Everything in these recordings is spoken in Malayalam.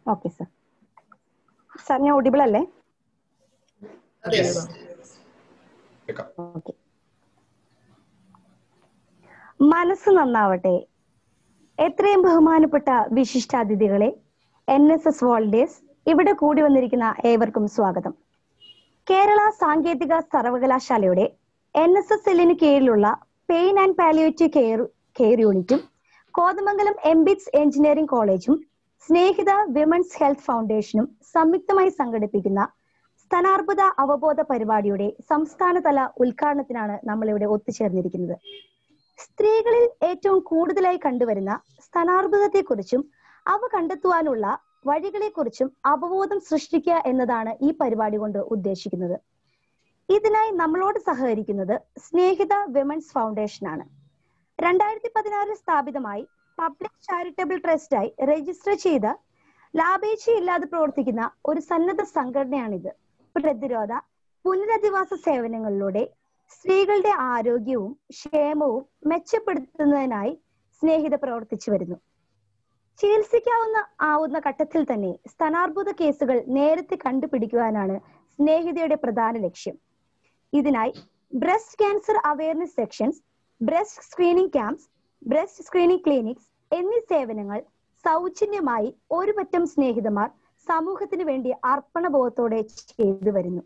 ഓക്കെ സർ സാർ ഞാൻ ഓഡിബിൾ അല്ലേ Yes. കേൾക്കാം. ഓക്കെ മനസ്സ് നന്നാവട്ടെ എത്രയും ബഹുമാനപ്പെട്ട വിശിഷ്ടാതിഥികളെ എൻ എസ് എസ് വോൾഡേഴ്സ് ഇവിടെ കൂടി വന്നിരിക്കുന്ന ഏവർക്കും സ്വാഗതം കേരള സാങ്കേതിക സർവകലാശാലയുടെ എൻ എസ് എസ് എല്ലിന് കീഴിലുള്ള pain and palliative care care യൂണിറ്റും കോതമംഗലം എംബിറ്റ്സ് എഞ്ചിനീയറിംഗ് കോളേജും സ്നേഹിത വിമൻസ് ഹെൽത്ത് ഫൗണ്ടേഷനും സംയുക്തമായി സംഘടിപ്പിക്കുന്ന സ്തനാർബുദ അവബോധ പരിപാടിയുടെ സംസ്ഥാനതല ഉദ്ഘാടനത്തിനാണ് നമ്മൾ ഇവിടെ ഒത്തുചേർന്നിരിക്കുന്നത് സ്ത്രീകളിൽ ഏറ്റവും കൂടുതലായി കണ്ടുവരുന്ന സ്തനാർബുദത്തെക്കുറിച്ചും അവ കണ്ടെത്തുവാനുള്ള വഴികളെക്കുറിച്ചും അവബോധം സൃഷ്ടിക്കുക എന്നതാണ് ഈ പരിപാടി കൊണ്ട് ഉദ്ദേശിക്കുന്നത് ഇതിനായി നമ്മളോട് സഹകരിക്കുന്നത് സ്നേഹിത വിമൻസ് ഫൗണ്ടേഷൻ ആണ് രണ്ടായിരത്തി പതിനാറിൽ സ്ഥാപിതമായി പബ്ലിക് ചാരിറ്റബിൾ ട്രസ്റ്റായി രജിസ്റ്റർ ചെയ്ത ലാഭേച്ഛ ഇല്ലാതെ പ്രവർത്തിക്കുന്ന ഒരു സന്നദ്ധ സംഘടനയാണിത് പ്രതിരോധ പുനരധിവാസ സേവനങ്ങളിലൂടെ സ്ത്രീകളുടെ ആരോഗ്യവും ക്ഷേമവും മെച്ചപ്പെടുത്തുന്നതിനായി സ്നേഹിത പ്രവർത്തിച്ചു വരുന്നു ചികിത്സിക്കാവുന്ന ആവുന്ന ഘട്ടത്തിൽ തന്നെ സ്തനാർബുദ കേസുകൾ നേരത്തെ കണ്ടുപിടിക്കുവാനാണ് സ്നേഹിതയുടെ പ്രധാന ലക്ഷ്യം ഇതിനായി breast cancer awareness sections breast screening camps breast screening clinics എന്നീ സേവനങ്ങൾ സൗജന്യമായി ഒരു പറ്റം സ്നേഹിതമാർ സമൂഹത്തിന് വേണ്ടി അർപ്പണബോധത്തോടെ ചെയ്തു വരുന്നു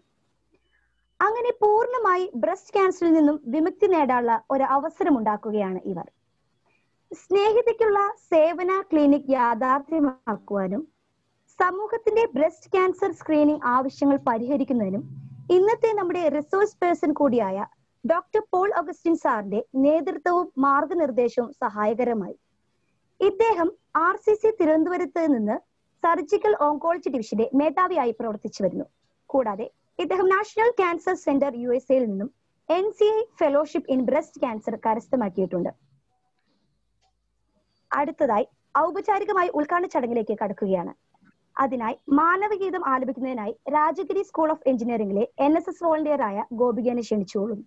അങ്ങനെ പൂർണ്ണമായി ബ്രസ്റ്റ് ക്യാൻസറിൽ നിന്നും വിമുക്തി നേടാനുള്ള ഒരു അവസരം ഉണ്ടാക്കുകയാണ് ഇവർ സ്നേഹിതയ്ക്കുള്ള സേവന ക്ലിനിക് യാഥാർത്ഥ്യമാക്കുവാനും സമൂഹത്തിന്റെ ബ്രസ്റ്റ് ക്യാൻസർ സ്ക്രീനിംഗ് ആവശ്യങ്ങൾ പരിഹരിക്കുന്നതിനും ഇന്നത്തെ നമ്മുടെ റിസോഴ്സ് പേഴ്സൺ കൂടിയായ ഡോക്ടർ പോൾ അഗസ്റ്റിൻ സാറിന്റെ നേതൃത്വവും മാർഗനിർദ്ദേശവും സഹായകരമായി ഇദ്ദേഹം ആർ സി സി തിരുവനന്തപുരത്ത് നിന്ന് സർജിക്കൽ ഓങ്കോളജി ഡിവിഷന്റെ മേധാവിയായി പ്രവർത്തിച്ചു വരുന്നു കൂടാതെ ഇദ്ദേഹം national cancer centre U S എയിൽ നിന്നും N C I fellowship in breast cancer കരസ്ഥമാക്കിയിട്ടുണ്ട് അടുത്തതായി ഔപചാരികമായി ഉദ്ഘാടന ചടങ്ങിലേക്ക് കടക്കുകയാണ് അതിനായി മാനവഗീതം ആലപിക്കുന്നതിനായി രാജഗിരി സ്കൂൾ ഓഫ് എഞ്ചിനീയറിംഗിലെ എൻ എസ് എസ് വോളണ്ടിയർ ആയ ഗോപികനെ ക്ഷണിച്ചോളും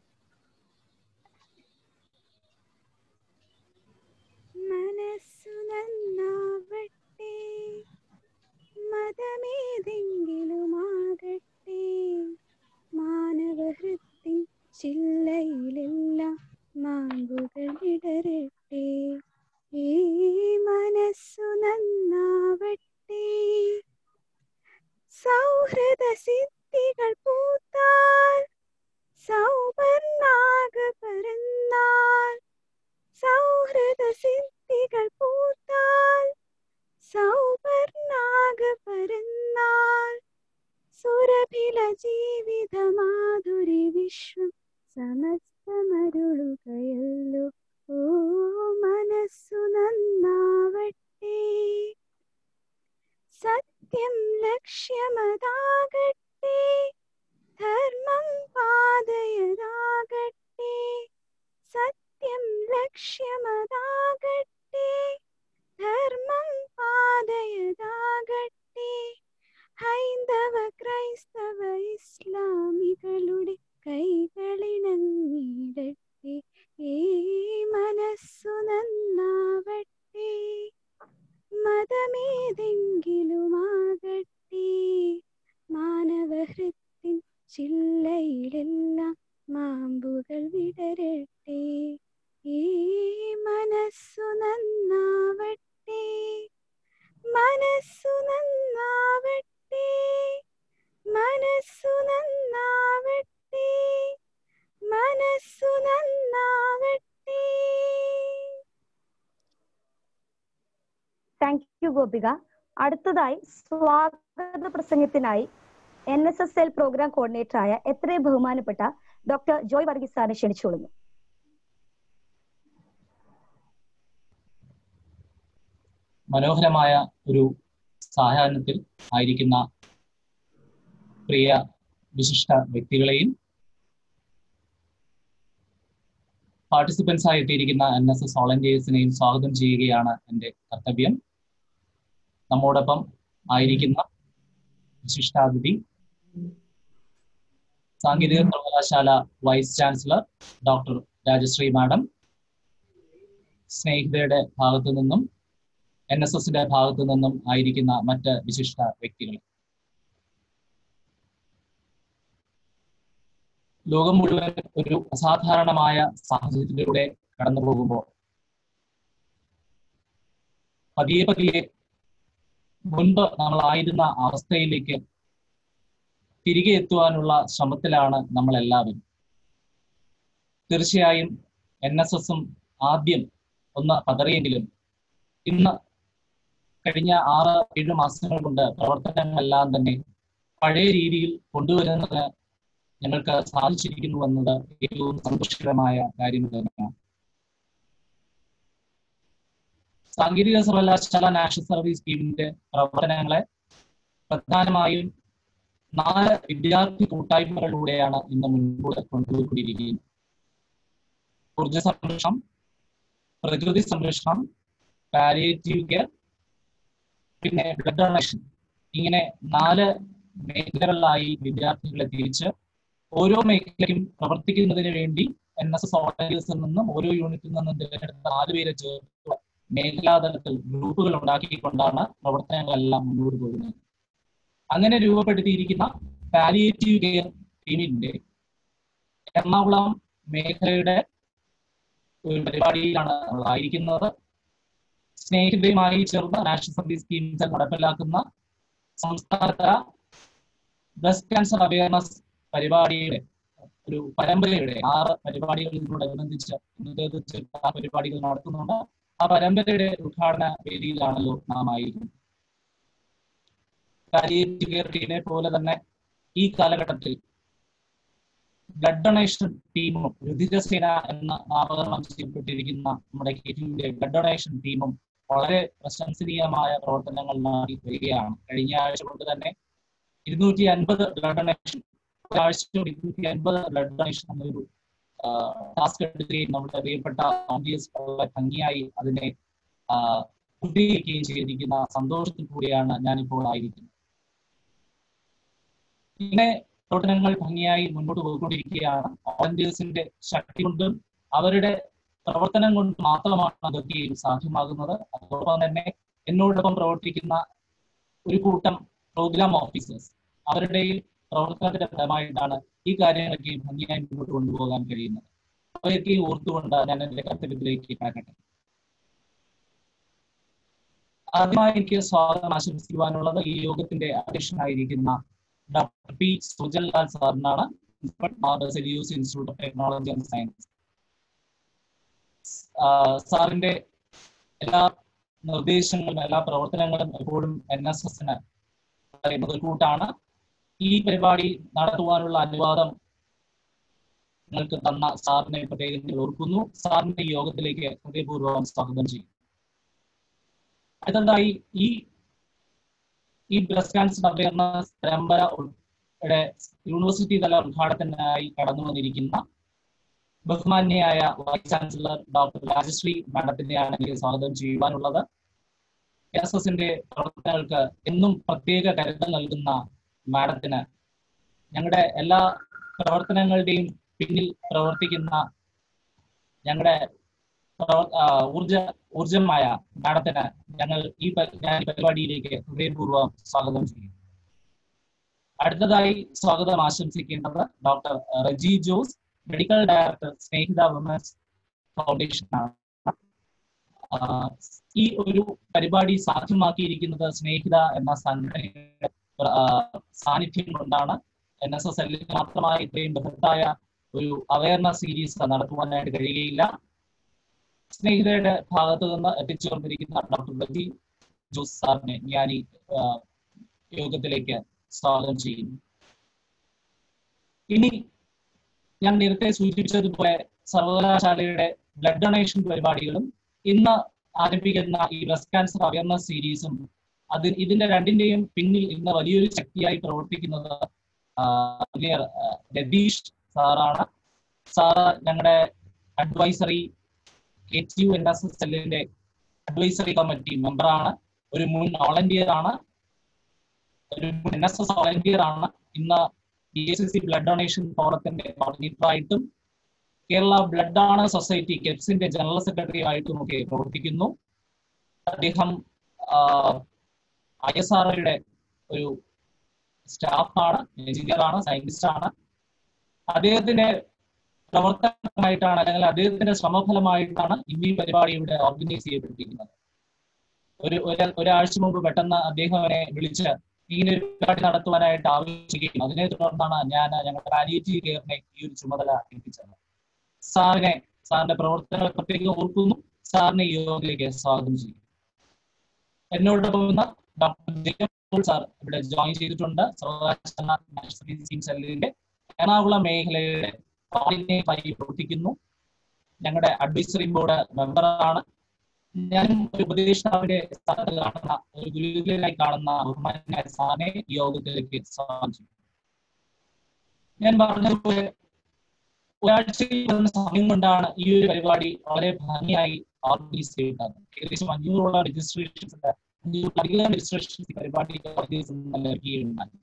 മനസ്സു നന്നാവട്ടെ മതമേതെങ്കിലുമാകട്ടെ മാനവഹൃത്തിൻ ചില്ലയിലെല്ലാം മാമ്പുകൾ വിടരട്ടെ ഈ മനസ്സു നന്നാവട്ടെ സൗഹൃദ സിദ്ധികൾ പൂത്താൽ സൗവർണാക പരന്നാൽ സൗഹൃദ സിദ്ധികൾ പൂത്താൽ സൗവർണാക പരന്നാൽ സുരഭില ജീവിത മാധുരി വിശ്വം സമസ്തമരുളുകയല്ലോ ഓ മനസ്സു നന്നാവട്ടെ സത്യം ലക്ഷ്യമതാകട്ടെ ധർമ്മം പാതയതാകട്ടെ സത്യം ലക്ഷ്യമതാകട്ടെ ധർമ്മം പാതയതാകട്ടെ ഹൈന്ദവ ക്രൈസ്തവ ഇസ്ലാമികളുടെ കൈകളിണങ്ങിടട്ടെ ഈ മനസ്സു നന്നാവട്ടെ മതമേതെങ്കിലുമാകട്ടെ മാനവഹൃത്തിൻ ചില്ലയിലെല്ലാം മാമ്പുകൾ വിടരട്ടെ ഈ മനസ്സു നന്നാവട്ടെ മനസ്സു നന്നാവട്ടെ മനസ്സു നന്നാവട്ടെ മനസ്സു നന്നാവട്ടെ താങ്ക് യു ഗോപിക അടുത്തതായി സ്വാഗത പ്രസംഗത്തിനായി N S S L programme coordinator ആയ എത്രയും ബഹുമാനപ്പെട്ട ഡോക്ടർ ജോയ് വർഗീസ് സാറിനെ ക്ഷണിച്ചുകൊള്ളുന്നു മനോഹരമായ ഒരു സായാഹ്നത്തിൽ ആയിരിക്കുന്ന പ്രിയ വിശിഷ്ട വ്യക്തികളെയും പാർട്ടിസിപ്പൻസ് ആയി എത്തിയിരിക്കുന്ന എൻ എസ് എസ് വോളണ്ടിയേഴ്സിനെയും സ്വാഗതം ചെയ്യുകയാണ് എൻ്റെ കർത്തവ്യം നമ്മോടൊപ്പം ആയിരിക്കുന്ന വിശിഷ്ടാതിഥി സാങ്കേതിക സർവകലാശാല vice chancellor doctor Rajashree madam സ്നേഹിതയുടെ ഭാഗത്തു നിന്നും എൻ എസ് എസിന്റെ ഭാഗത്തു നിന്നും ആയിരിക്കുന്ന മറ്റ് വിശിഷ്ട വ്യക്തികൾ ലോകം മുഴുവൻ ഒരു അസാധാരണമായ സാഹചര്യത്തിലൂടെ കടന്നു പോകുമ്പോൾ പതിയെ പതിയെ മുൻപ് നമ്മളായിരുന്ന അവസ്ഥയിലേക്ക് തിരികെ എത്തുവാനുള്ള ശ്രമത്തിലാണ് നമ്മൾ എല്ലാവരും തീർച്ചയായും എൻ എസ് എസും ആദ്യം ഒന്ന് പതറിയെങ്കിലും ഇന്ന് കഴിഞ്ഞ ആറ് ഏഴ് മാസങ്ങൾ കൊണ്ട് പ്രവർത്തനങ്ങളെല്ലാം തന്നെ പഴയ രീതിയിൽ കൊണ്ടുവരുന്നതിന് ഞങ്ങൾക്ക് സാധിച്ചിരിക്കുന്നു എന്നത് ഏറ്റവും സന്തോഷകരമായ കാര്യം തന്നെയാണ് സാങ്കേതിക സർവകലാശാല നാഷണൽ സർവീസ് സ്കീമിന്റെ പ്രവർത്തനങ്ങളെ പ്രധാനമായും നാല് വിദ്യാർത്ഥി കൂട്ടായ്മകളിലൂടെയാണ് ഇന്ന് മുൻപോട്ട് കൊണ്ടുപോയിക്കൊണ്ടിരിക്കുന്നത് ഊർജ സംരക്ഷണം പ്രകൃതി സംരക്ഷണം പാലിയേറ്റീവ് കെയർ പിന്നെ ബ്ലഡ് ഡൊണേഷൻ ഇങ്ങനെ നാല് മേഖലകളിലായി വിദ്യാർത്ഥികളെ തിരിച്ച് ഓരോ മേഖലയ്ക്കും പ്രവർത്തിക്കുന്നതിന് വേണ്ടി എൻ എസ് എസ് വോളണ്ടിയേഴ്സിൽ നിന്നും ഓരോ യൂണിറ്റിൽ നിന്നും തിരഞ്ഞെടുത്ത നാല് പേരെ ചേർത്ത് മേഖലാതലത്തിൽ ഗ്രൂപ്പുകൾ ഉണ്ടാക്കിക്കൊണ്ടാണ് പ്രവർത്തനങ്ങളെല്ലാം മുന്നോട്ട് പോകുന്നത് അങ്ങനെ രൂപപ്പെടുത്തിയിരിക്കുന്ന പാലിയേറ്റീവ് കെയർ ടീമിന്റെ എറണാകുളം മേഖലയുടെ ഒരു പരിപാടിയിലാണ് നമ്മളായിരിക്കുന്നത് സ്നേഹിതയുമായി ചേർന്ന് നാഷണൽ സർവീസ് സ്കീംസ് നടപ്പിലാക്കുന്ന സംസ്ഥാനതല ബ്രസ്റ്റ് ക്യാൻസർ അവയർനെസ് പരിപാടിയുടെ ഒരു പരമ്പരയുടെ ആറ് പരിപാടികളിനോടനുബന്ധിച്ച് ഇന്നത്തേത് ചെറുപ്പ പരിപാടികൾ നടത്തുന്നുണ്ട് ആ പരമ്പരയുടെ ഉദ്ഘാടന വേദിയിലാണല്ലോ നാം ആയിരിക്കുന്നത് പാലിയേറ്റീവ് കെയർ ടീമിനെ പോലെ തന്നെ ഈ കാലഘട്ടത്തിൽ ബ്ലഡ് ഡൊണേഷൻ ടീമും രുധിരസേന എന്ന നാമകരണം ചെയ്യപ്പെട്ടിരിക്കുന്ന നമ്മുടെ കെറ്റിയുടെ ബ്ലഡ് ഡൊണേഷൻ ടീമും വളരെ പ്രശംസനീയമായ പ്രവർത്തനങ്ങൾ നടത്തി വരികയാണ് കഴിഞ്ഞ ആഴ്ച കൊണ്ട് തന്നെ ഇരുന്നൂറ്റി അൻപത് ബ്ലഡ് ഡൊണേഷൻ ഒരാഴ്ച കൊണ്ട് ഇരുന്നൂറ്റി അൻപത് ബ്ലഡ് ഡൊണേഷൻ എന്നൊരു ടാസ്ക് എടുക്കുകയും നമ്മുടെ പ്രിയപ്പെട്ട വളരെ ഭംഗിയായി അതിനെ പൂർത്തീകരിക്കുകയും ചെയ്തിരിക്കുന്ന സന്തോഷത്തിൽ കൂടിയാണ് ഞാനിപ്പോൾ ആയിരിക്കുന്നത് ഇങ്ങനെ പ്രവർത്തനങ്ങൾ ഭംഗിയായി മുന്നോട്ട് പോയിക്കൊണ്ടിരിക്കുകയാണ് വോളണ്ടിയേഴ്സിന്റെ ശക്തി കൊണ്ടും അവരുടെ പ്രവർത്തനം കൊണ്ട് മാത്രമാണ് അതൊക്കെ സാധ്യമാകുന്നത് അതോടൊപ്പം തന്നെ എന്നോടൊപ്പം പ്രവർത്തിക്കുന്ന ഒരു കൂട്ടം പ്രോഗ്രാം ഓഫീസേഴ്സ് അവരുടെ പ്രവർത്തനത്തിന്റെ ഫലമായിട്ടാണ് ഈ കാര്യങ്ങളൊക്കെ ഭംഗിയായി മുന്നോട്ട് കൊണ്ടുപോകാൻ കഴിയുന്നത് അവയൊക്കെ ഓർത്തുകൊണ്ട് ഞാൻ എന്റെ കർത്തവ്യത്തിലേക്ക് കടക്കട്ടെ ആദ്യമായി എനിക്ക് സ്വാഗതം ആശംസിക്കുവാനുള്ളത് ഈ യോഗത്തിന്റെ അധ്യക്ഷനായിരിക്കുന്ന ഡോക്ടർ പി സുജൻലാൽ സാറിനാണ് സെലിയൂസ് institute of technology and science സാറിന്റെ എല്ലാ നിർദ്ദേശങ്ങളും എല്ലാ പ്രവർത്തനങ്ങളും എപ്പോഴും എൻ എസ് എസിന് മുതൽക്കൂട്ടാണ് ഈ പരിപാടി നടത്തുവാനുള്ള അനുവാദം നിങ്ങൾക്ക് തന്ന സാറിനെ പ്രത്യേകം ഓർക്കുന്നു സാറിന്റെ ഈ യോഗത്തിലേക്ക് ഹൃദയപൂർവ്വം സ്വാഗതം ചെയ്യും അടുത്തതായി ഈ ഈ ബ്രസ്റ്റ് ക്യാൻസർ അവയർനെസ് പരമ്പരയുടെ യൂണിവേഴ്സിറ്റി തല ഉദ്ഘാടനത്തിനായി കടന്നു വന്നിരിക്കുന്ന ബഹുമാന്യയായ വൈസ് ചാൻസലർ ഡോക്ടർ രാജശ്രീ മാഡത്തിനെയാണ് എനിക്ക് സ്വാഗതം ചെയ്യുവാനുള്ളത് എസ് എസിന്റെ പ്രവർത്തനങ്ങൾക്ക് എന്നും പ്രത്യേക കരുതൽ നൽകുന്ന മാഡത്തിന് ഞങ്ങളുടെ എല്ലാ പ്രവർത്തനങ്ങളുടെയും പിന്നിൽ പ്രവർത്തിക്കുന്ന ഞങ്ങളുടെ ഊർജ ഊർജമായ മാഡത്തിന് ഞങ്ങൾ ഈ ഞാൻ ഈ പരിപാടിയിലേക്ക് ഹൃദയപൂർവ്വം സ്വാഗതം ചെയ്യും അടുത്തതായി സ്വാഗതം ആശംസിക്കേണ്ടത് doctor Reji Jose medical director Snehitha women's foundation ആണ് ഈ ഒരു പരിപാടി സാധ്യമാക്കിയിരിക്കുന്നത് സ്നേഹിത എന്ന സംഘടനയുടെ സാന്നിധ്യം കൊണ്ടാണ് എൻ എസ് എസ് എല്ലിന് മാത്രമായി ഇത്രയും ബൃഹത്തായ ഒരു അവയർനെസ് സീരീസ് നടത്തുവാനായിട്ട് കഴിയുകയില്ല സ്നേഹിതയുടെ ഭാഗത്തു നിന്ന് എത്തിച്ചേർന്നിരിക്കുന്ന ഡോക്ടർ റജി ജോസ് സാറിനെ ഞാൻ ഈ യോഗത്തിലേക്ക് സ്വാഗതം ചെയ്യുന്നു ഇനി ഞാൻ നേരത്തെ സൂചിപ്പിച്ചതുപോലെ സർവകലാശാലയുടെ ബ്ലഡ് ഡൊണേഷൻ പരിപാടികളും ഇന്ന് ആരംഭിക്കുന്ന ഈ ബ്രസ്റ്റ് ക്യാൻസർ അവയർനെസ് സീരീസും അത് ഇതിന്റെ രണ്ടിന്റെയും പിന്നിൽ ഇന്ന് വലിയൊരു ശക്തിയായി പ്രവർത്തിക്കുന്നത് രതീഷ് സാറാണ് സാറ് ഞങ്ങളുടെ advisory H U N S S എല്ലിന്റെ അഡ്വൈസറി കമ്മിറ്റി മെമ്പറാണ് ഒരു മുൻ വോളണ്ടിയർ ആണ് ഒരു മുൻ എൻ എസ് എസ് വോളണ്ടിയർ ആണ് ഇന്ന് B S C blood donation ഫോറത്തിന്റെ കോർഡിനേറ്ററായിട്ടും കേരള ബ്ലഡ് ഡോണർ സൊസൈറ്റി കെപ്സിന്റെ ജനറൽ സെക്രട്ടറി ആയിട്ടും ഒക്കെ പ്രവർത്തിക്കുന്നു അദ്ദേഹം ഐ എസ് ആർ ഒയുടെ ഒരു സ്റ്റാഫാണ് എഞ്ചിനീയർ ആണ് സയന്റിസ്റ്റ് ആണ് അദ്ദേഹത്തിന്റെ പ്രവർത്തനമായിട്ടാണ് അല്ലെങ്കിൽ അദ്ദേഹത്തിന്റെ ശ്രമഫലമായിട്ടാണ് ഇന്ന് ഈ പരിപാടി ഇവിടെ ഓർഗനൈസ് ചെയ്യപ്പെട്ടിരിക്കുന്നത് ഒരു ഒരു- ഒരാഴ്ച മുമ്പ് പെട്ടെന്ന് അദ്ദേഹം അവരെ വിളിച്ച് ഇങ്ങനെ ഒരു പരിപാടി നടത്തുവാനായിട്ട് ആവശ്യിക്കുകയും അതിനെ തുടർന്നാണ് ഞാൻ ഞങ്ങളുടെ പാലിയേറ്റീവ് കെയറിനെ ഈ ഒരു ചുമതല ഏൽപ്പിച്ചത് സാറിനെ സാറിന്റെ പ്രവർത്തനങ്ങളെ പ്രത്യേകം ഓർക്കുന്നു സാറിനെ ഈ യോഗത്തിലേക്ക് സ്വാഗതം ചെയ്യും എന്നോടൊപ്പം ഇന്ന് ഡോക്ടർ ജേക്കബ് പോൾ സാർ ഇവിടെ ജോയിൻ ചെയ്തിട്ടുണ്ട് സർവകലാശാല നാഷണൽ ടീം സെല്ലിന്റെ എറണാകുളം മേഖലയുടെ കോർഡിനേറ്ററായി പ്രവർത്തിക്കുന്നു ഞങ്ങളുടെ അഡ്വൈസറി ബോർഡ് മെമ്പറാണ് ഞാനും ഒരു ഉപദേഷ്ടാവിന്റെ സ്ഥാനത്ത് കാണുന്ന ഒരു ഗുരുകുലനായി കാണുന്ന ബഹുമാനായ സാറിനെ ഈ യോഗത്തിലേക്ക് സ്വാഗതം ചെയ്യും ഞാൻ പറഞ്ഞതുപോലെ ഒരാഴ്ചയിൽ വരുന്ന സമയം കൊണ്ടാണ് ഈ ഒരു പരിപാടി വളരെ ഭംഗിയായി ഓർഗനൈസ് ചെയ്തത് ഏകദേശം അഞ്ഞൂറോളം രജിസ്ട്രേഷൻസ് അധികം രജിസ്ട്രേഷൻസ് ഈ പരിപാടി ഓർഗനൈസ് നൽകുകയുണ്ടായി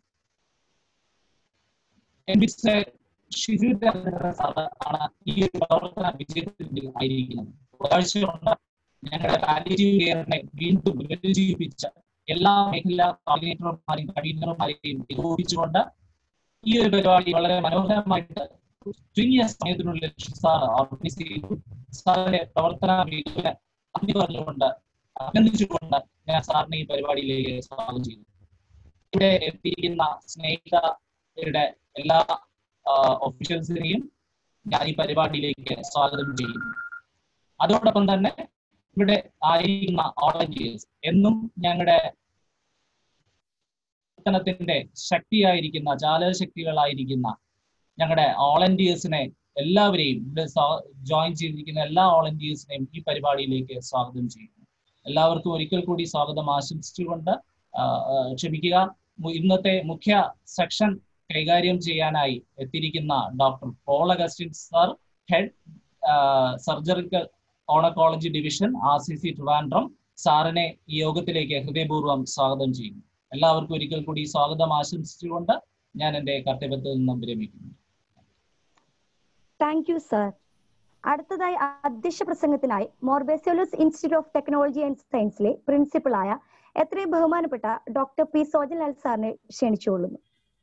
എംബിസ് ഷിജുവിന്റെ സാറ് ആണ് ഈ ഒരു പ്രവർത്തന വിജയത്തിൽ ആയിരിക്കുന്നത് ഒരാഴ്ച കൊണ്ട് ഞങ്ങളുടെ പാലിറ്റീവ് കെയറിനെ വീണ്ടും പുനരുജ്ജീവിപ്പിച്ച എല്ലാ മേഖലാ കോർഡിനേറ്റർമാരെയും കൺവീനർമാരെയും ഏകോപിച്ചുകൊണ്ട് ഈ ഒരു പരിപാടി വളരെ മനോഹരമായിട്ട് ചുരുങ്ങിയ സമയത്തിനുള്ളിൽ സാർ ഓർഗനൈസ് ചെയ്തു സാറിന്റെ പ്രവർത്തന മികവിനെ നന്ദി പറഞ്ഞുകൊണ്ട് അഭിനന്ദിച്ചുകൊണ്ട് ഞാൻ സാറിനെ ഈ പരിപാടിയിലേക്ക് സ്വാഗതം ചെയ്തു ഇവിടെ എത്തിയിരിക്കുന്ന സ്നേഹിതരുടെ എല്ലാ ഒഫീഷ്യൽസിനെയും ഞാൻ ഈ പരിപാടിയിലേക്ക് സ്വാഗതം ചെയ്യുന്നു അതോടൊപ്പം തന്നെ ഇവിടെ ആയിരിക്കുന്ന വോളണ്ടിയേഴ്സ് എന്നും ഞങ്ങളുടെ പ്രവർത്തനത്തിന്റെ ശക്തിയായിരിക്കുന്ന ചാലകശക്തികളായിരിക്കുന്ന ഞങ്ങളുടെ വോളണ്ടിയേഴ്സിനെ എല്ലാവരെയും ഇവിടെ ജോയിൻ ചെയ്തിരിക്കുന്ന എല്ലാ വോളണ്ടിയേഴ്സിനെയും ഈ പരിപാടിയിലേക്ക് സ്വാഗതം ചെയ്യുന്നു എല്ലാവർക്കും ഒരിക്കൽ കൂടി സ്വാഗതം ആശംസിച്ചുകൊണ്ട് ആ, ആ, ക്ഷമിക്കുക മു- ഇന്നത്തെ മുഖ്യ സെക്ഷൻ കൈകാര്യം ചെയ്യാനായി എത്തിയിരിക്കുന്ന doctor Paul Augustine sir head surgical oncology division R C C Trivandrum സാറിനെ ഈ യോഗത്തിലേക്ക് ഹൃദയപൂർവ്വം സ്വാഗതം ചെയ്യുന്നു എല്ലാവർക്കും ഒരിക്കൽ കൂടി സ്വാഗതം ആശംസിച്ചുകൊണ്ട് ഞാൻ എന്റെ കർത്തവ്യത്തിൽ നിന്നും വിരമിക്കുന്നു താങ്ക് യു സർ അടുത്തതായി അധ്യക്ഷ പ്രസംഗത്തിനായി Mar Baselios institute of technology and സയൻസിലെ പ്രിൻസിപ്പളായ എത്രയും ബഹുമാനപ്പെട്ട ഡോക്ടർ പി സോജൻലാൽ സാറിനെ ക്ഷണിച്ചുകൊള്ളുന്നു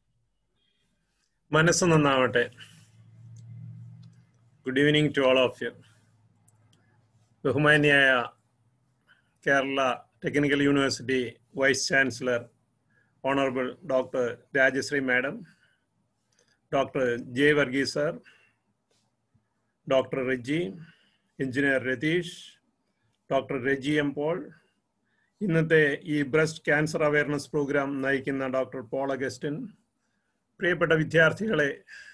മനസ്സ് നന്നാവട്ടെ good evening to all of you ബഹുമാന്യായ Kerala technical university vice chancellor honourable doctor Rajashree madam doctor J Varghese sir doctor Reji engineer Ratheesh doctor Reji M Paul ഇന്നത്തെ ഈ ബ്രസ്റ്റ് ക്യാൻസർ അവയർനെസ് പ്രോഗ്രാം നയിക്കുന്ന ഡോക്ടർ പോൾ അഗസ്റ്റിൻ പ്രിയപ്പെട്ട വിദ്യാർത്ഥികളെ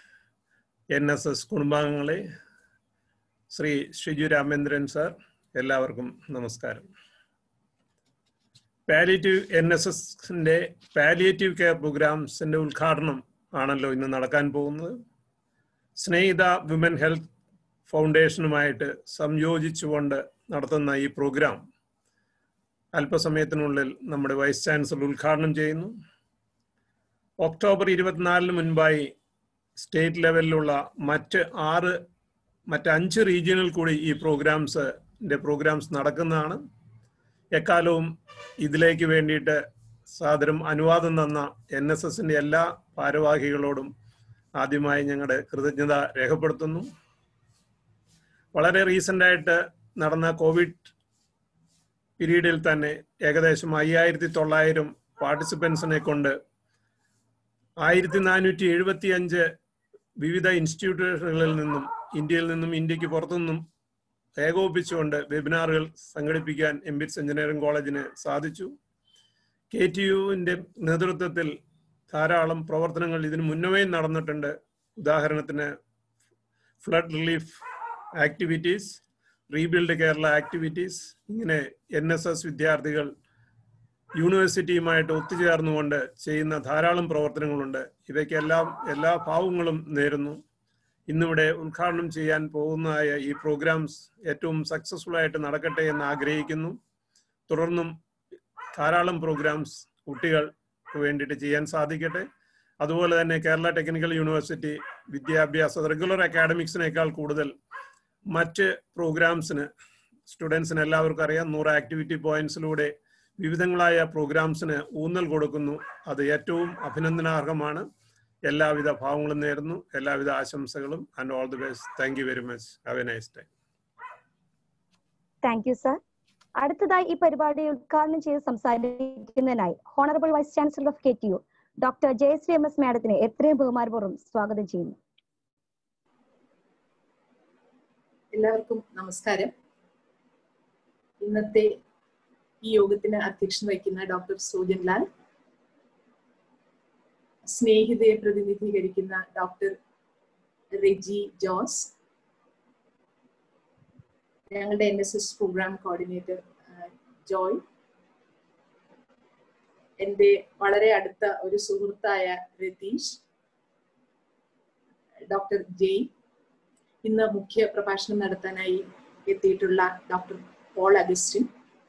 എൻ എസ് എസ് കുടുംബാംഗങ്ങളെ ശ്രീ ഷിജു രാമേന്ദ്രൻ സാർ എല്ലാവർക്കും നമസ്കാരം പാലിയേറ്റീവ് എൻ എസ് എസിന്റെ പാലിയേറ്റീവ് കെയർ പ്രോഗ്രാംസിന്റെ ഉദ്ഘാടനം ആണല്ലോ ഇന്ന് നടക്കാൻ പോകുന്നത് സ്നേഹിത വിമൻ ഹെൽത്ത് ഫൗണ്ടേഷനുമായിട്ട് സംയോജിച്ചുകൊണ്ട് നടത്തുന്ന ഈ പ്രോഗ്രാം അല്പസമയത്തിനുള്ളിൽ നമ്മുടെ വൈസ് ചാൻസലർ ഉദ്ഘാടനം ചെയ്യുന്നു ഒക്ടോബർ ഇരുപത്തിനാലിന് മുൻപായി സ്റ്റേറ്റ് ലെവലിലുള്ള മറ്റ് ആറ് മറ്റ് അഞ്ച് റീജിയനിൽ കൂടി ഈ പ്രോഗ്രാംസിന്റെ പ്രോഗ്രാംസ് നടക്കുന്നതാണ് എക്കാലവും ഇതിലേക്ക് വേണ്ടിയിട്ട് സാദരം അനുവാദം തന്ന എൻ എസ് എസിന്റെ എല്ലാ ഭാരവാഹികളോടും ആദ്യമായി ഞങ്ങളുടെ കൃതജ്ഞത രേഖപ്പെടുത്തുന്നു വളരെ റീസെന്റ് ആയിട്ട് നടന്ന കോവിഡ് പീരീഡിൽ തന്നെ ഏകദേശം അയ്യായിരത്തി തൊള്ളായിരം പാർട്ടിസിപ്പൻസിനെ കൊണ്ട് ആയിരത്തി നാനൂറ്റി എഴുപത്തി അഞ്ച് വിവിധ ഇൻസ്റ്റിറ്റ്യൂട്ടുകളിൽ നിന്നും ഇന്ത്യയിൽ നിന്നും ഇന്ത്യക്ക് പുറത്തുനിന്നും ഏകോപിപ്പിച്ചുകൊണ്ട് വെബിനാറുകൾ സംഘടിപ്പിക്കാൻ എംബിറ്റ്സ് എഞ്ചിനീയറിംഗ് കോളേജിന് സാധിച്ചു കെ ടി യുവിന്റെ നേതൃത്വത്തിൽ ധാരാളം പ്രവർത്തനങ്ങൾ ഇതിനു മുന്നമേ നടന്നിട്ടുണ്ട് ഉദാഹരണത്തിന് flood relief activities rebuild Kerala activities ഇങ്ങനെ എൻ എസ് എസ് വിദ്യാർത്ഥികൾ യൂണിവേഴ്സിറ്റിയുമായിട്ട് ഒത്തുചേർന്നുകൊണ്ട് ചെയ്യുന്ന ധാരാളം പ്രവർത്തനങ്ങളുണ്ട് ഇവയ്ക്കെല്ലാം എല്ലാ ഭാവങ്ങളും നേരുന്നു ഇന്നിവിടെ ഉദ്ഘാടനം ചെയ്യാൻ പോകുന്നതായ ഈ പ്രോഗ്രാംസ് ഏറ്റവും സക്സസ്ഫുൾ ആയിട്ട് നടക്കട്ടെ എന്ന് ആഗ്രഹിക്കുന്നു തുടർന്നും ധാരാളം പ്രോഗ്രാംസ് കുട്ടികൾക്ക് വേണ്ടിയിട്ട് ചെയ്യാൻ സാധിക്കട്ടെ അതുപോലെ തന്നെ കേരള ടെക്നിക്കൽ യൂണിവേഴ്സിറ്റി വിദ്യാഭ്യാസ റെഗുലർ അക്കാഡമിക്സിനേക്കാൾ കൂടുതൽ മറ്റ് പ്രോഗ്രാംസിന് സ്റ്റുഡൻസിന് എല്ലാവർക്കും അറിയാം നൂറ് ആക്ടിവിറ്റി പോയിന്റ്സിലൂടെ വിവിധങ്ങളായ പ്രോഗ്രാംസിന് ഊന്നൽ കൊടുക്കുന്നു അത് ഏറ്റവും അഭിനന്ദനാർഹമാണ് എല്ലാവിധ ഭാവങ്ങളും നേരുന്നു എല്ലാവിധ ആശംസകളും and all the best thank you very much have a nice day thank you sir അടുത്തതായി ഈ പരിപാടി ഉദ്ഘാടനം ചെയ്ത് സംസാരിക്കുന്നതിനായി honourable vice chancellor of K T U doctor Jayashree M S മാഡത്തിനെ എത്രയും ബഹുമാനപൂർവ്വം സ്വാഗതം ചെയ്യുന്നു എല്ലാവർക്കും നമസ്കാരം ഇന്നത്തെ ഈ യോഗത്തിന് അധ്യക്ഷൻ വഹിക്കുന്ന ഡോക്ടർ സൂജൻ ലാൽ സ്നേഹിതയെ പ്രതിനിധീകരിക്കുന്ന ഡോക്ടർ റെജി ജോസ് ഞങ്ങളുടെ N S S programme coordinator Joy എൻ്റെ വളരെ അടുത്ത ഒരു സുഹൃത്തായ രതീഷ് ഡോക്ടർ ജെയ് ഇന്ന് മുഖ്യ പ്രഭാഷണം നടത്താനായി എത്തിയിട്ടുള്ള doctor Paul Augustine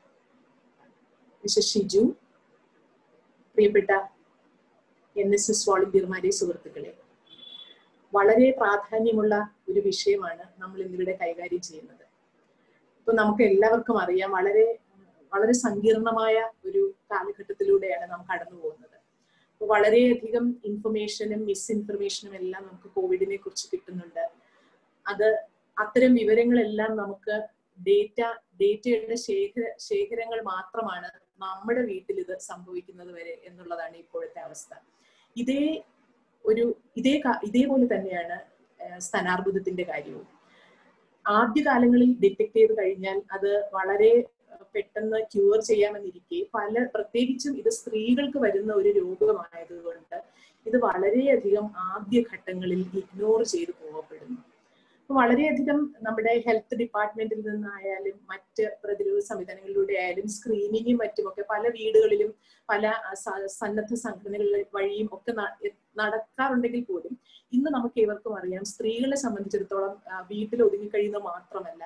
mister Shiju പ്രിയപ്പെട്ട എൻ എസ് എസ് വോളണ്ടിയർമാരെ സുഹൃത്തുക്കളെ വളരെ പ്രാധാന്യമുള്ള ഒരു വിഷയമാണ് നമ്മൾ ഇന്നിവിടെ കൈകാര്യം ചെയ്യുന്നത് ഇപ്പൊ നമുക്ക് എല്ലാവർക്കും അറിയാം വളരെ വളരെ സങ്കീർണമായ ഒരു കാലഘട്ടത്തിലൂടെയാണ് നാം കടന്നു പോകുന്നത് അപ്പൊ വളരെയധികം ഇൻഫർമേഷനും മിസ്ഇൻഫർമേഷനും എല്ലാം നമുക്ക് കോവിഡിനെ കുറിച്ച് കിട്ടുന്നുണ്ട് അത് അത്തരം വിവരങ്ങളെല്ലാം നമുക്ക് ഡേറ്റ ഡേറ്റയുടെ ശേഖര ശേഖരങ്ങൾ മാത്രമാണ് നമ്മുടെ വീട്ടിൽ ഇത് സംഭവിക്കുന്നത് വരെ എന്നുള്ളതാണ് ഇപ്പോഴത്തെ അവസ്ഥ ഇതേ ഒരു ഇതേ ഇതേപോലെ തന്നെയാണ് സ്ഥാനാർബുദത്തിന്റെ കാര്യവും ആദ്യകാലങ്ങളിൽ ഡിറ്റക്ട് ചെയ്ത് കഴിഞ്ഞാൽ അത് വളരെ പെട്ടെന്ന് ക്യൂർ ചെയ്യാമെന്നിരിക്കെ പല പ്രത്യേകിച്ചും ഇത് സ്ത്രീകൾക്ക് വരുന്ന ഒരു രോഗമായതുകൊണ്ട് ഇത് വളരെയധികം ആദ്യ ഘട്ടങ്ങളിൽ ഇഗ്നോർ ചെയ്തു പോകപ്പെടുന്നു വളരെയധികം നമ്മുടെ ഹെൽത്ത് ഡിപ്പാർട്ട്മെന്റിൽ നിന്നായാലും മറ്റ് പ്രതിരോധ സംവിധാനങ്ങളിലൂടെ ആയാലും സ്ക്രീനിങ്ങും മറ്റുമൊക്കെ പല വീടുകളിലും പല സന്നദ്ധ സംഘടനകൾ വഴിയും ഒക്കെ നടക്കാറുണ്ടെങ്കിൽ പോലും ഇന്ന് നമുക്ക് ഏവർക്കും അറിയാം സ്ത്രീകളെ സംബന്ധിച്ചിടത്തോളം വീട്ടിൽ ഒതുങ്ങിക്കഴിയുന്ന മാത്രമല്ല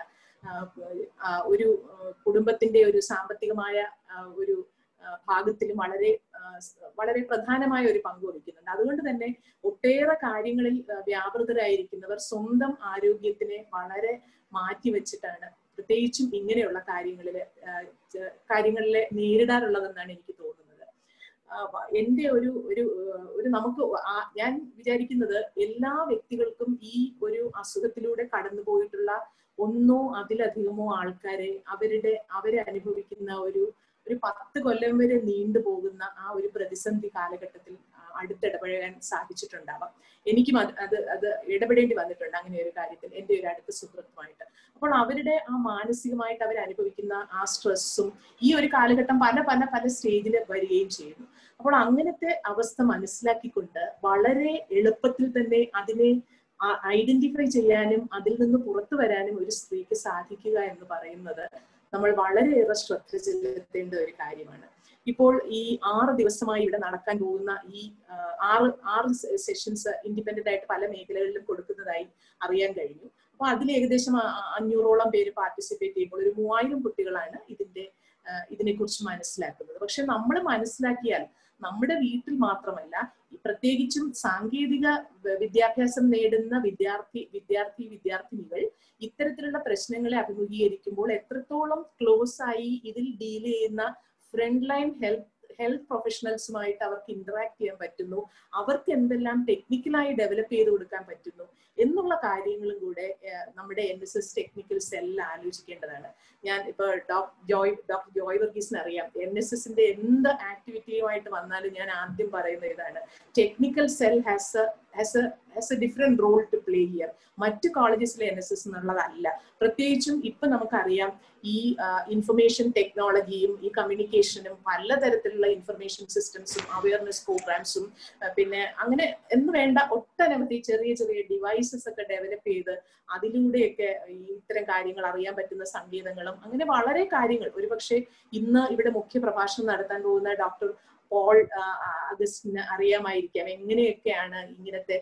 ഒരു കുടുംബത്തിന്റെ ഒരു സാമ്പത്തികമായ ഒരു ഭാഗത്തിലും വളരെ വളരെ പ്രധാനമായ ഒരു പങ്ക് വഹിക്കുന്നുണ്ട് അതുകൊണ്ട് തന്നെ ഒട്ടേറെ കാര്യങ്ങളിൽ വ്യാപൃതരായിരിക്കുന്നവർ സ്വന്തം ആരോഗ്യത്തിനെ വളരെ മാറ്റി വെച്ചിട്ടാണ് പ്രത്യേകിച്ചും ഇങ്ങനെയുള്ള കാര്യങ്ങളിൽ കാര്യങ്ങളിലെ നേരിടാറുള്ളതെന്നാണ് എനിക്ക് തോന്നുന്നത് എന്റെ ഒരു ഒരു ഒരു നമുക്ക് ഞാൻ വിചാരിക്കുന്നത് എല്ലാ വ്യക്തികൾക്കും ഈ ഒരു അസുഖത്തിലൂടെ കടന്നു പോയിട്ടുള്ള ഒന്നോ അതിലധികമോ ആൾക്കാരെ അവരുടെ അവരെ അനുഭവിക്കുന്ന ഒരു ഒരു പത്ത് കൊല്ലം വരെ നീണ്ടു പോകുന്ന ആ ഒരു പ്രതിസന്ധി കാലഘട്ടത്തിൽ അടുത്തിടപഴകാൻ സാധിച്ചിട്ടുണ്ടാവാം എനിക്കും അത് അത് അത് ഇടപെടേണ്ടി വന്നിട്ടുണ്ട് അങ്ങനെ ഒരു കാര്യത്തിൽ എൻ്റെ ഒരു അടുത്ത സുഹൃത്തുമായിട്ട് അപ്പോൾ അവരുടെ ആ മാനസികമായിട്ട് അവർ അനുഭവിക്കുന്ന ആ സ്ട്രെസ്സും ഈ ഒരു കാലഘട്ടം പല പല പല സ്റ്റേജിൽ വരികയും ചെയ്യുന്നു അപ്പോൾ അങ്ങനത്തെ അവസ്ഥ മനസ്സിലാക്കിക്കൊണ്ട് വളരെ എളുപ്പത്തിൽ തന്നെ അതിനെ ഐഡന്റിഫൈ ചെയ്യാനും അതിൽ നിന്ന് പുറത്തു വരാനും ഒരു സ്ത്രീക്ക് സാധിക്കുക എന്ന് പറയുന്നത് നമ്മൾ വളരെയേറെ ശ്രദ്ധ ചെലുത്തേണ്ട ഒരു കാര്യമാണ് ഇപ്പോൾ ഈ ആറ് ദിവസമായി ഇവിടെ നടക്കാൻ പോകുന്ന ഈ ആറ് ആറ് സെഷൻസ് ഇൻഡിപെൻഡന്റ് ആയിട്ട് പല മേഖലകളിലും കൊടുക്കുന്നതായി അറിയാൻ കഴിഞ്ഞു അപ്പൊ അതിൽ ഏകദേശം അഞ്ഞൂറോളം പേര് പാർട്ടിസിപ്പേറ്റ് ചെയ്യുമ്പോൾ ഒരു മൂവായിരം കുട്ടികളാണ് ഇതിന്റെ ഇതിനെക്കുറിച്ച് മനസ്സിലാക്കുന്നത് പക്ഷെ നമ്മൾ മനസ്സിലാക്കിയാൽ നമ്മുടെ വീട്ടിൽ മാത്രമല്ല പ്രത്യേകിച്ചും സാങ്കേതിക വിദ്യാഭ്യാസം നേടുന്ന വിദ്യാർത്ഥി വിദ്യാർത്ഥി വിദ്യാർത്ഥിനികൾ ഇത്തരത്തിലുള്ള പ്രശ്നങ്ങളെ അഭിമുഖീകരിക്കുമ്പോൾ എത്രത്തോളം ക്ലോസ് ആയി ഇതിൽ ഡീൽ ചെയ്യുന്ന ഫ്രണ്ട് ലൈൻ ഹെൽത്ത് ഹെൽത്ത് പ്രൊഫഷണൽസുമായിട്ട് അവർക്ക് ഇന്ററാക്ട് ചെയ്യാൻ പറ്റുന്നു അവർക്ക് എന്തെല്ലാം ടെക്നിക്കലായി ഡെവലപ്പ് ചെയ്ത് കൊടുക്കാൻ പറ്റുന്നു എന്നുള്ള കാര്യങ്ങളും കൂടെ നമ്മുടെ N S S technical cell ആലോചിക്കേണ്ടതാണ് ഞാൻ ഇപ്പൊ ഡോക്ടർ ജോയ് ഡോക്ടർ ജോയ് വർഗീസിന് അറിയാം എൻ എസ് എസിന്റെ എന്ത് ആക്ടിവിറ്റിയുമായിട്ട് വന്നാലും ഞാൻ ആദ്യം പറയുന്ന ഇതാണ് technical cell has has has a different role to play here മറ്റ് കോളേജസിലെ എൻ എസ് എസ് എന്നുള്ളതല്ല പ്രത്യേകിച്ചും ഇപ്പൊ നമുക്കറിയാം ഈ ഇൻഫർമേഷൻ ടെക്നോളജിയും ഈ കമ്മ്യൂണിക്കേഷനും പലതരത്തിലുള്ള ഇൻഫർമേഷൻ സിസ്റ്റംസും അവയർനെസ് പ്രോഗ്രാംസും പിന്നെ അങ്ങനെ എന്ന് വേണ്ട ഒട്ടനവധി ചെറിയ ചെറിയ ഡിവൈസസ് ഒക്കെ ഡെവലപ്പ് ചെയ്ത് അതിലൂടെയൊക്കെ ഈ ഇത്തരം കാര്യങ്ങൾ അറിയാൻ പറ്റുന്ന സംഗീതങ്ങളും അങ്ങനെ വളരെ കാര്യങ്ങൾ ഒരുപക്ഷെ ഇന്ന് ഇവിടെ മുഖ്യ പ്രഭാഷണം നടത്താൻ പോകുന്ന ഡോക്ടർ പോൾ അഗസ്റ്റിന് അറിയാമായിരിക്കാം എങ്ങനെയൊക്കെയാണ് ഇങ്ങനത്തെ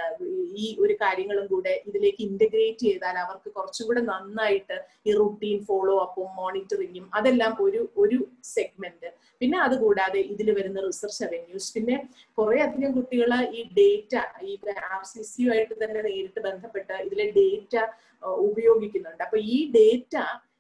ഈ ഒരു കാര്യങ്ങളും കൂടെ ഇതിലേക്ക് ഇന്റഗ്രേറ്റ് ചെയ്താൽ അവർക്ക് കുറച്ചും കൂടെ നന്നായിട്ട് ഈ റുട്ടീൻ ഫോളോ അപ്പും മോണിറ്ററിങ്ങും അതെല്ലാം ഒരു ഒരു സെഗ്മെന്റ് പിന്നെ അതുകൂടാതെ ഇതിൽ വരുന്ന റിസർച്ച് അവന്യൂസ് പിന്നെ കുറെ അധികം കുട്ടികൾ ഈ ഡേറ്റ ഈ ആർ സി സിയുമായിട്ട് തന്നെ നേരിട്ട് ബന്ധപ്പെട്ട് ഇതിലെ ഡേറ്റ ഉപയോഗിക്കുന്നുണ്ട് അപ്പൊ ഈ ഡേറ്റ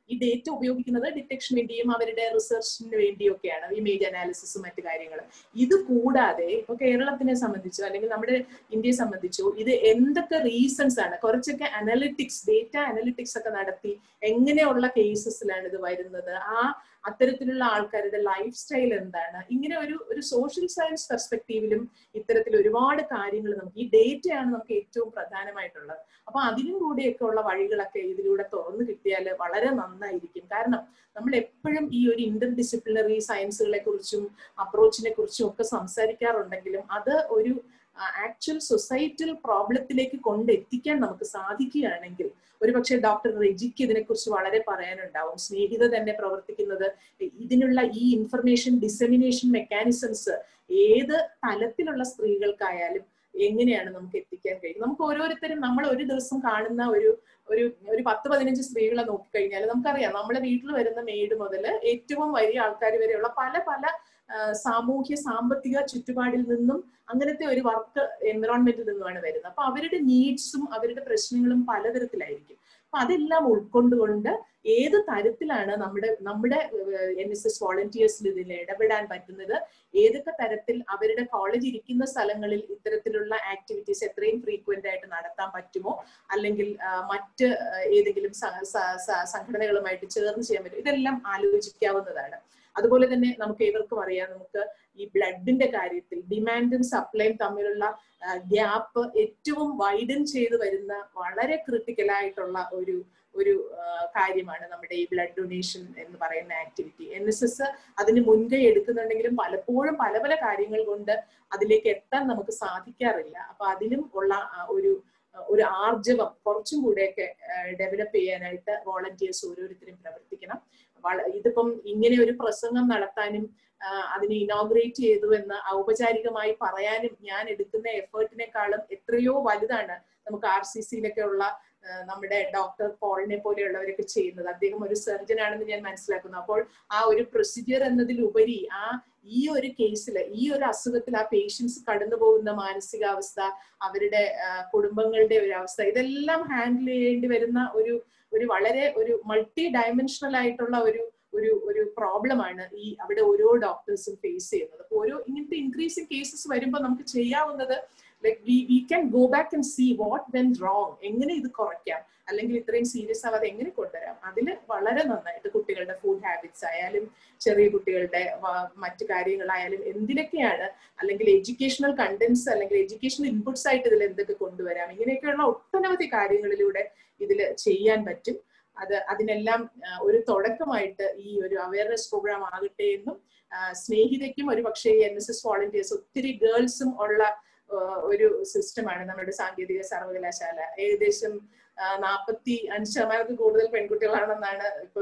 ഈ ഡേറ്റ ഉപയോഗിക്കുന്നത് ഡിറ്റക്ഷന് വേണ്ടിയും അവരുടെ റിസർച്ചിന് വേണ്ടിയും ഒക്കെയാണ് ഇമേജ് അനാലിസിസും മറ്റു കാര്യങ്ങൾ ഇത് കൂടാതെ ഇപ്പൊ കേരളത്തിനെ സംബന്ധിച്ചോ അല്ലെങ്കിൽ നമ്മുടെ ഇന്ത്യയെ സംബന്ധിച്ചോ ഇത് എന്തൊക്കെ റീസൺസ് ആണ് കുറച്ചൊക്കെ അനലിറ്റിക്സ് ഡേറ്റ അനലിറ്റിക്സ് ഒക്കെ നടത്തി എങ്ങനെയുള്ള കേസസിലാണ് ഇത് വരുന്നത് ആ അത്തരത്തിലുള്ള ആൾക്കാരുടെ ലൈഫ് സ്റ്റൈൽ എന്താണ് ഇങ്ങനെ ഒരു ഒരു സോഷ്യൽ സയൻസ് പെർസ്പെക്റ്റീവിലും ഇത്തരത്തിൽ ഒരുപാട് കാര്യങ്ങൾ നമുക്ക് ഈ ഡേറ്റയാണ് നമുക്ക് ഏറ്റവും പ്രധാനമായിട്ടുള്ളത് അപ്പൊ അതിനും കൂടിയൊക്കെ ഉള്ള വഴികളൊക്കെ ഇതിലൂടെ തുറന്നു കിട്ടിയാൽ വളരെ നന്നായിരിക്കും കാരണം നമ്മൾ എപ്പോഴും ഈ ഒരു ഇന്റർ ഡിസിപ്ലിനറി സയൻസുകളെ കുറിച്ചും അപ്രോച്ചിനെ കുറിച്ചും ഒക്കെ സംസാരിക്കാറുണ്ടെങ്കിലും അത് ഒരു ആക്ച്വൽ സൊസൈറ്റൽ പ്രോബ്ലത്തിലേക്ക് കൊണ്ടെത്തിക്കാൻ നമുക്ക് സാധിക്കുകയാണെങ്കിൽ ഒരുപക്ഷെ ഡോക്ടർ റെജിക്ക് ഇതിനെക്കുറിച്ച് വളരെ പറയാനുണ്ടാവും സ്നേഹിത തന്നെ പ്രവർത്തിക്കുന്നത് ഇതിനുള്ള ഈ ഇൻഫർമേഷൻ ഡിസമിനേഷൻ മെക്കാനിസംസ് ഏത് തലത്തിലുള്ള സ്ത്രീകൾക്കായാലും എങ്ങനെയാണ് നമുക്ക് എത്തിക്കാൻ കഴിയും നമുക്ക് ഓരോരുത്തരും നമ്മൾ ഒരു ദിവസം കാണുന്ന ഒരു ഒരു ഒരു പത്ത് പതിനഞ്ച് സ്ത്രീകളെ നോക്കിക്കഴിഞ്ഞാൽ നമുക്കറിയാം നമ്മുടെ വീട്ടിൽ വരുന്ന മെയ്ഡ് മുതൽ ഏറ്റവും വലിയ ആൾക്കാർ വരെയുള്ള പല പല സാമൂഹ്യ സാമ്പത്തിക ചുറ്റുപാടിൽ നിന്നും അങ്ങനത്തെ ഒരു വർക്ക് എൻവറോൺമെന്റിൽ നിന്നുമാണ് വരുന്നത് അപ്പൊ അവരുടെ നീഡ്സും അവരുടെ പ്രശ്നങ്ങളും പലതരത്തിലായിരിക്കും അപ്പൊ അതെല്ലാം ഉൾക്കൊണ്ടുകൊണ്ട് ഏത് തരത്തിലാണ് നമ്മുടെ നമ്മുടെ എൻ എസ് എസ് വോളണ്ടിയേഴ്സിൽ ഇതിൽ ഇടപെടാൻ പറ്റുന്നത് ഏതൊക്കെ തരത്തിൽ അവരുടെ കോളേജ് ഇരിക്കുന്ന സ്ഥലങ്ങളിൽ ഇത്തരത്തിലുള്ള ആക്ടിവിറ്റീസ് എത്രയും ഫ്രീക്വന്റ് ആയിട്ട് നടത്താൻ പറ്റുമോ അല്ലെങ്കിൽ മറ്റ് ഏതെങ്കിലും സംഘടനകളുമായിട്ട് ചേർന്ന് ചെയ്യാൻ പറ്റും ഇതെല്ലാം ആലോചിക്കാവുന്നതാണ് അതുപോലെ തന്നെ നമുക്ക് ഏവർക്കും അറിയാം നമുക്ക് ഈ ബ്ലഡിന്റെ കാര്യത്തിൽ ഡിമാൻഡും സപ്ലൈയും തമ്മിലുള്ള ഗ്യാപ്പ് ഏറ്റവും വൈഡൻ ചെയ്ത് വരുന്ന വളരെ ക്രിട്ടിക്കൽ ആയിട്ടുള്ള ഒരു ഒരു കാര്യമാണ് നമ്മുടെ ഈ ബ്ലഡ് ഡൊണേഷൻ എന്ന് പറയുന്ന ആക്ടിവിറ്റി എൻ എസ് എസ് അതിന് മുൻകൈ എടുക്കുന്നുണ്ടെങ്കിലും പലപ്പോഴും പല പല കാര്യങ്ങൾ കൊണ്ട് അതിലേക്ക് എത്താൻ നമുക്ക് സാധിക്കാറില്ല അപ്പൊ അതിനും ഉള്ള ഒരു ഒരു ആർജവം കുറച്ചും കൂടെയൊക്കെ ഡെവലപ്പ് ചെയ്യാനായിട്ട് വോളണ്ടിയേഴ്സ് ഓരോരുത്തരും പ്രവർത്തിക്കണം ഇതിപ്പം ഇങ്ങനെ ഒരു പ്രസംഗം നടത്താനും അതിനെ ഇനോഗ്രേറ്റ് ചെയ്തു എന്ന് ഔപചാരികമായി പറയാനും ഞാൻ എടുക്കുന്ന എഫേർട്ടിനേക്കാളും എത്രയോ വലുതാണ് നമുക്ക് ആർ സി സിയിലൊക്കെ ഉള്ള നമ്മുടെ ഡോക്ടർ പോളിനെ പോലെയുള്ളവരൊക്കെ ചെയ്യുന്നത് അദ്ദേഹം ഒരു സർജൻ ആണെന്ന് ഞാൻ മനസ്സിലാക്കുന്നു അപ്പോൾ ആ ഒരു പ്രൊസീജിയർ എന്നതിലുപരി ആ ഈ ഒരു കേസിൽ ഈ ഒരു അസുഖത്തിൽ ആ പേഷ്യൻസ് കടന്നു പോകുന്ന മാനസികാവസ്ഥ അവരുടെ കുടുംബങ്ങളുടെ ഒരു അവസ്ഥ ഇതെല്ലാം ഹാൻഡിൽ ചെയ്യേണ്ടി വരുന്ന ഒരു ഒരു വളരെ ഒരു മൾട്ടി ഡയമെൻഷണൽ ആയിട്ടുള്ള ഒരു ഒരു ഒരു പ്രോബ്ലമാണ് ഈ അവിടെ ഓരോ ഡോക്ടേഴ്സും ഫേസ് ചെയ്യുന്നത് അപ്പോൾ ഓരോ ഇങ്ങനത്തെ ഇൻക്രീസിങ് കേസസ് വരുമ്പോൾ നമുക്ക് ചെയ്യാവുന്നത് like we we can go back and see what went wrong എങ്ങനെ ഇത് കുറയ്ക്കാം അല്ലെങ്കിൽ ഇത്രയും സീരിയസ് ആവാതെ എങ്ങനെ കൊണ്ടുവരാം അതിൽ വളരെ നന്നായിട്ട് കുട്ടികളുടെ ഫുഡ് ഹാബിറ്റ്സ് ആയാലും ചെറിയ കുട്ടികളുടെ മറ്റു കാര്യങ്ങളായാലും എന്തിനൊക്കെയാണ് അല്ലെങ്കിൽ എഡ്യൂക്കേഷണൽ കണ്ടന്റ്സ് അല്ലെങ്കിൽ എഡ്യൂക്കേഷണൽ ഇൻപുട്സ് ആയിട്ട് ഇതിൽ എന്തൊക്കെ കൊണ്ടുവരാം ഇങ്ങനെയൊക്കെയുള്ള ഒട്ടനവധി കാര്യങ്ങളിലൂടെ ഇതിൽ ചെയ്യാൻ പറ്റും അത് അതിനെല്ലാം ഒരു തുടക്കമായിട്ട് ഈ ഒരു അവയർനെസ് പ്രോഗ്രാം ആകട്ടെ എന്നും സ്നേഹിതയ്ക്കും ഒരു പക്ഷേ എൻ എസ് എസ് വോളണ്ടിയേഴ്സ് ഒത്തിരി ഗേൾസും ഉള്ള ഒരു സിസ്റ്റമാണ് നമ്മുടെ സാങ്കേതിക സർവകലാശാല ഏകദേശം നാൽപ്പത്തി അഞ്ച് ശതമാനത്തിൽ കൂടുതൽ പെൺകുട്ടികളാണെന്നാണ് ഇപ്പൊ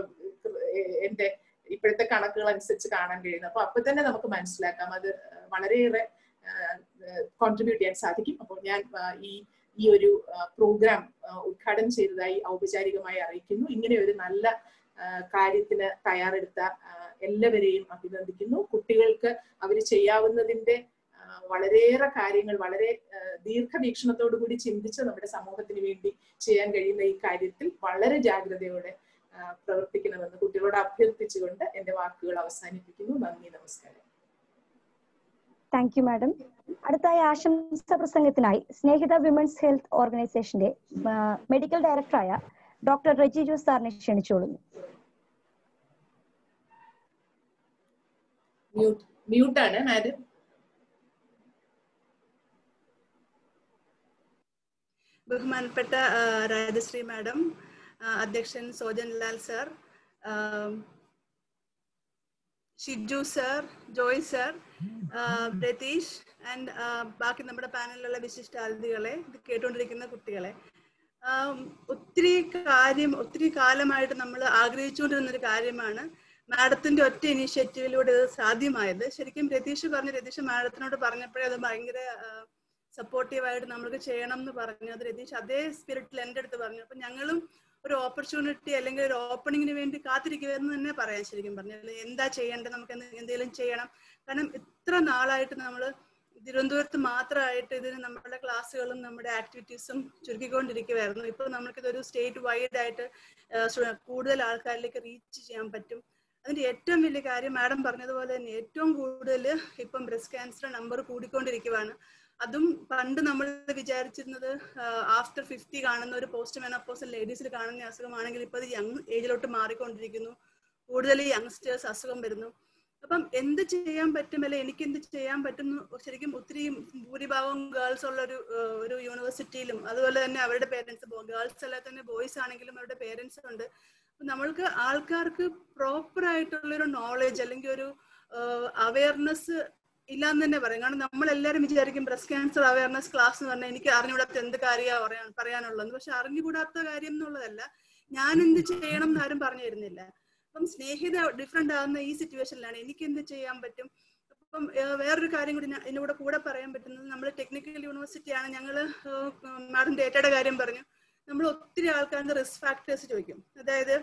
എന്റെ ഇപ്പോഴത്തെ കണക്കുകൾ അനുസരിച്ച് കാണാൻ കഴിയുന്നത് അപ്പൊ അപ്പൊ തന്നെ നമുക്ക് മനസ്സിലാക്കാം അത് വളരെയേറെ കോൺട്രിബ്യൂട്ട് ചെയ്യാൻ സാധിക്കും അപ്പോൾ ഞാൻ ഈ ഈ ഒരു പ്രോഗ്രാം ഉദ്ഘാടനം ചെയ്തതായി ഔപചാരികമായി അറിയിക്കുന്നു ഇങ്ങനെ ഒരു നല്ല കാര്യത്തിന് തയ്യാറെടുത്ത എല്ലാവരെയും അഭിനന്ദിക്കുന്നു കുട്ടികൾക്ക് അവർ ചെയ്യാവുന്നതിന്റെ വളരെയേറെ കാര്യങ്ങൾ വളരെ ദീർഘവീക്ഷണത്തോടു കൂടി ചിന്തിച്ച് നമ്മുടെ സമൂഹത്തിന് വേണ്ടി ചെയ്യാൻ കഴിയുന്ന ഈ കാര്യത്തിൽ വളരെ ജാഗ്രതയോടെ പ്രവർത്തിക്കണമെന്ന് കുട്ടികളോട് അഭ്യർത്ഥിച്ചുകൊണ്ട് എന്റെ വാക്കുകൾ അവസാനിപ്പിക്കുന്നു നന്ദി നമസ്കാരം താങ്ക് യു മാഡം അടുത്തായി ആശംസ പ്രസംഗത്തിനായി സ്നേഹിത വിമൻസ് ഹെൽത്ത് ഓർഗനൈസേഷന്റെ മെഡിക്കൽ ഡയറക്ടറായ ഡോക്ടർ റെജി ജോസ് സാറിനെ ക്ഷണിച്ചോളുന്നു മ്യൂട്ട് മ്യൂട്ടാണ് മാഡം ബഹുമാനപ്പെട്ട രാജശ്രീ മാഡം അധ്യക്ഷൻ Sojan Lal sir Shiju sir Joy sir Ratheesh and ബാക്കി നമ്മുടെ പാനലിലുള്ള വിശിഷ്ടാതിഥികളെ ഇത് കേട്ടുകൊണ്ടിരിക്കുന്ന കുട്ടികളെ ഒത്തിരി കാര്യം ഒത്തിരി കാലമായിട്ട് നമ്മൾ ആഗ്രഹിച്ചുകൊണ്ടിരുന്ന ഒരു കാര്യമാണ് മാഡത്തിന്റെ ഒറ്റ ഇനീഷ്യേറ്റീവിലൂടെ ഇത് സാധ്യമായത് ശരിക്കും രതീഷ് പറഞ്ഞ രതീഷ് മാഡത്തിനോട് പറഞ്ഞപ്പോഴേ അത് ഭയങ്കര സപ്പോർട്ടീവായിട്ട് നമ്മൾക്ക് ചെയ്യണം എന്ന് പറഞ്ഞു അത് രതീഷ് അതേ സ്പിരിറ്റിൽ എൻ്റെ അടുത്ത് പറഞ്ഞു അപ്പൊ ഞങ്ങളും ഒരു ഓപ്പർച്യൂണിറ്റി അല്ലെങ്കിൽ ഒരു ഓപ്പണിങ്ങിന് വേണ്ടി കാത്തിരിക്കുമെന്ന് തന്നെ പറയാം ശരിക്കും പറഞ്ഞാൽ എന്താ ചെയ്യേണ്ടത് നമുക്ക് എന്തെങ്കിലും ചെയ്യണം കാരണം ഇത്ര നാളായിട്ട് നമ്മൾ തിരുവനന്തപുരത്ത് മാത്രമായിട്ട് ഇതിന് നമ്മുടെ ക്ലാസ്സുകളും നമ്മുടെ ആക്ടിവിറ്റീസും ചുരുക്കിക്കൊണ്ടിരിക്കുവായിരുന്നു ഇപ്പൊ നമുക്കിതൊരു സ്റ്റേറ്റ് വൈഡ് ആയിട്ട് ആ, സ്റ്റുഡ- കൂടുതൽ ആൾക്കാരിലേക്ക് റീച്ച് ചെയ്യാൻ പറ്റും അതിന്റെ ഏറ്റവും വലിയ കാര്യം മാഡം പറഞ്ഞതുപോലെ തന്നെ ഏറ്റവും കൂടുതൽ ഇപ്പം ബ്രസ്റ്റ് ക്യാൻസർ നമ്പർ കൂടിക്കൊണ്ടിരിക്കുവാണ് അതും പണ്ട് നമ്മൾ വിചാരിച്ചിരുന്നത് ആഫ്റ്റർ ഫിഫ്റ്റി കാണുന്ന ഒരു പോസ്റ്റ് മെനപ്പോസൽ ലേഡീസിൽ കാണുന്ന അസുഖമാണെങ്കിൽ ഇപ്പൊ അത് യങ് ഏജിലോട്ട് മാറിക്കൊണ്ടിരിക്കുന്നു കൂടുതൽ യങ്സ്റ്റേഴ്സ് അസുഖം വരുന്നു അപ്പം എന്ത് ചെയ്യാൻ പറ്റും അല്ലെ എനിക്ക് എന്ത് ചെയ്യാൻ പറ്റും എന്ന് ശരിക്കും ഒത്തിരി ഭൂരിഭാഗം ഗേൾസ് ഉള്ള ഒരു ആ, ഒരു യൂണിവേഴ്സിറ്റിയിലും അതുപോലെ തന്നെ അവരുടെ പേരൻസ് ഗേൾസ് അല്ലാതെ തന്നെ ബോയ്സ് ആണെങ്കിലും അവരുടെ പേരൻസ് ഉണ്ട് അപ്പൊ നമ്മൾക്ക് ആൾക്കാർക്ക് പ്രോപ്പർ ആയിട്ടുള്ള ഒരു നോളേജ് അല്ലെങ്കിൽ ഒരു അവയർനെസ് ഇല്ലാന്ന് തന്നെ പറയും കാരണം നമ്മൾ എല്ലാവരും വിചാരിക്കും ബ്രസ്റ്റ് ക്യാൻസർ അവയർനെസ് ക്ലാസ് എന്ന് പറഞ്ഞാൽ എനിക്ക് അറിഞ്ഞുകൂടാത്ത എന്ത് കാര്യമാണ് പറയാൻ പറയാനുള്ളത് പക്ഷെ അറിഞ്ഞുകൂടാത്ത കാര്യം എന്നുള്ളതല്ല ഞാൻ എന്ത് ചെയ്യണം എന്ന് ആരും പറഞ്ഞു തരുന്നില്ല അപ്പം സ്നേഹിത ഡിഫറെന്റ് ആകുന്ന ഈ സിറ്റുവേഷനിലാണ് എനിക്ക് എന്ത് ചെയ്യാൻ പറ്റും അപ്പം ഏഹ്, വേറൊരു കാര്യം കൂടി ഞാൻ ഇതിന്റെ കൂടെ കൂടെ പറയാൻ പറ്റുന്നത് നമ്മൾ ടെക്നിക്കൽ യൂണിവേഴ്സിറ്റി ആണ് ഞങ്ങൾ മാഡം ഡേറ്റയുടെ കാര്യം പറഞ്ഞു നമ്മൾ ഒത്തിരി ആൾക്കാരുടെ റിസ്ക് ഫാക്ടേഴ്സ് ചോദിക്കും അതായത്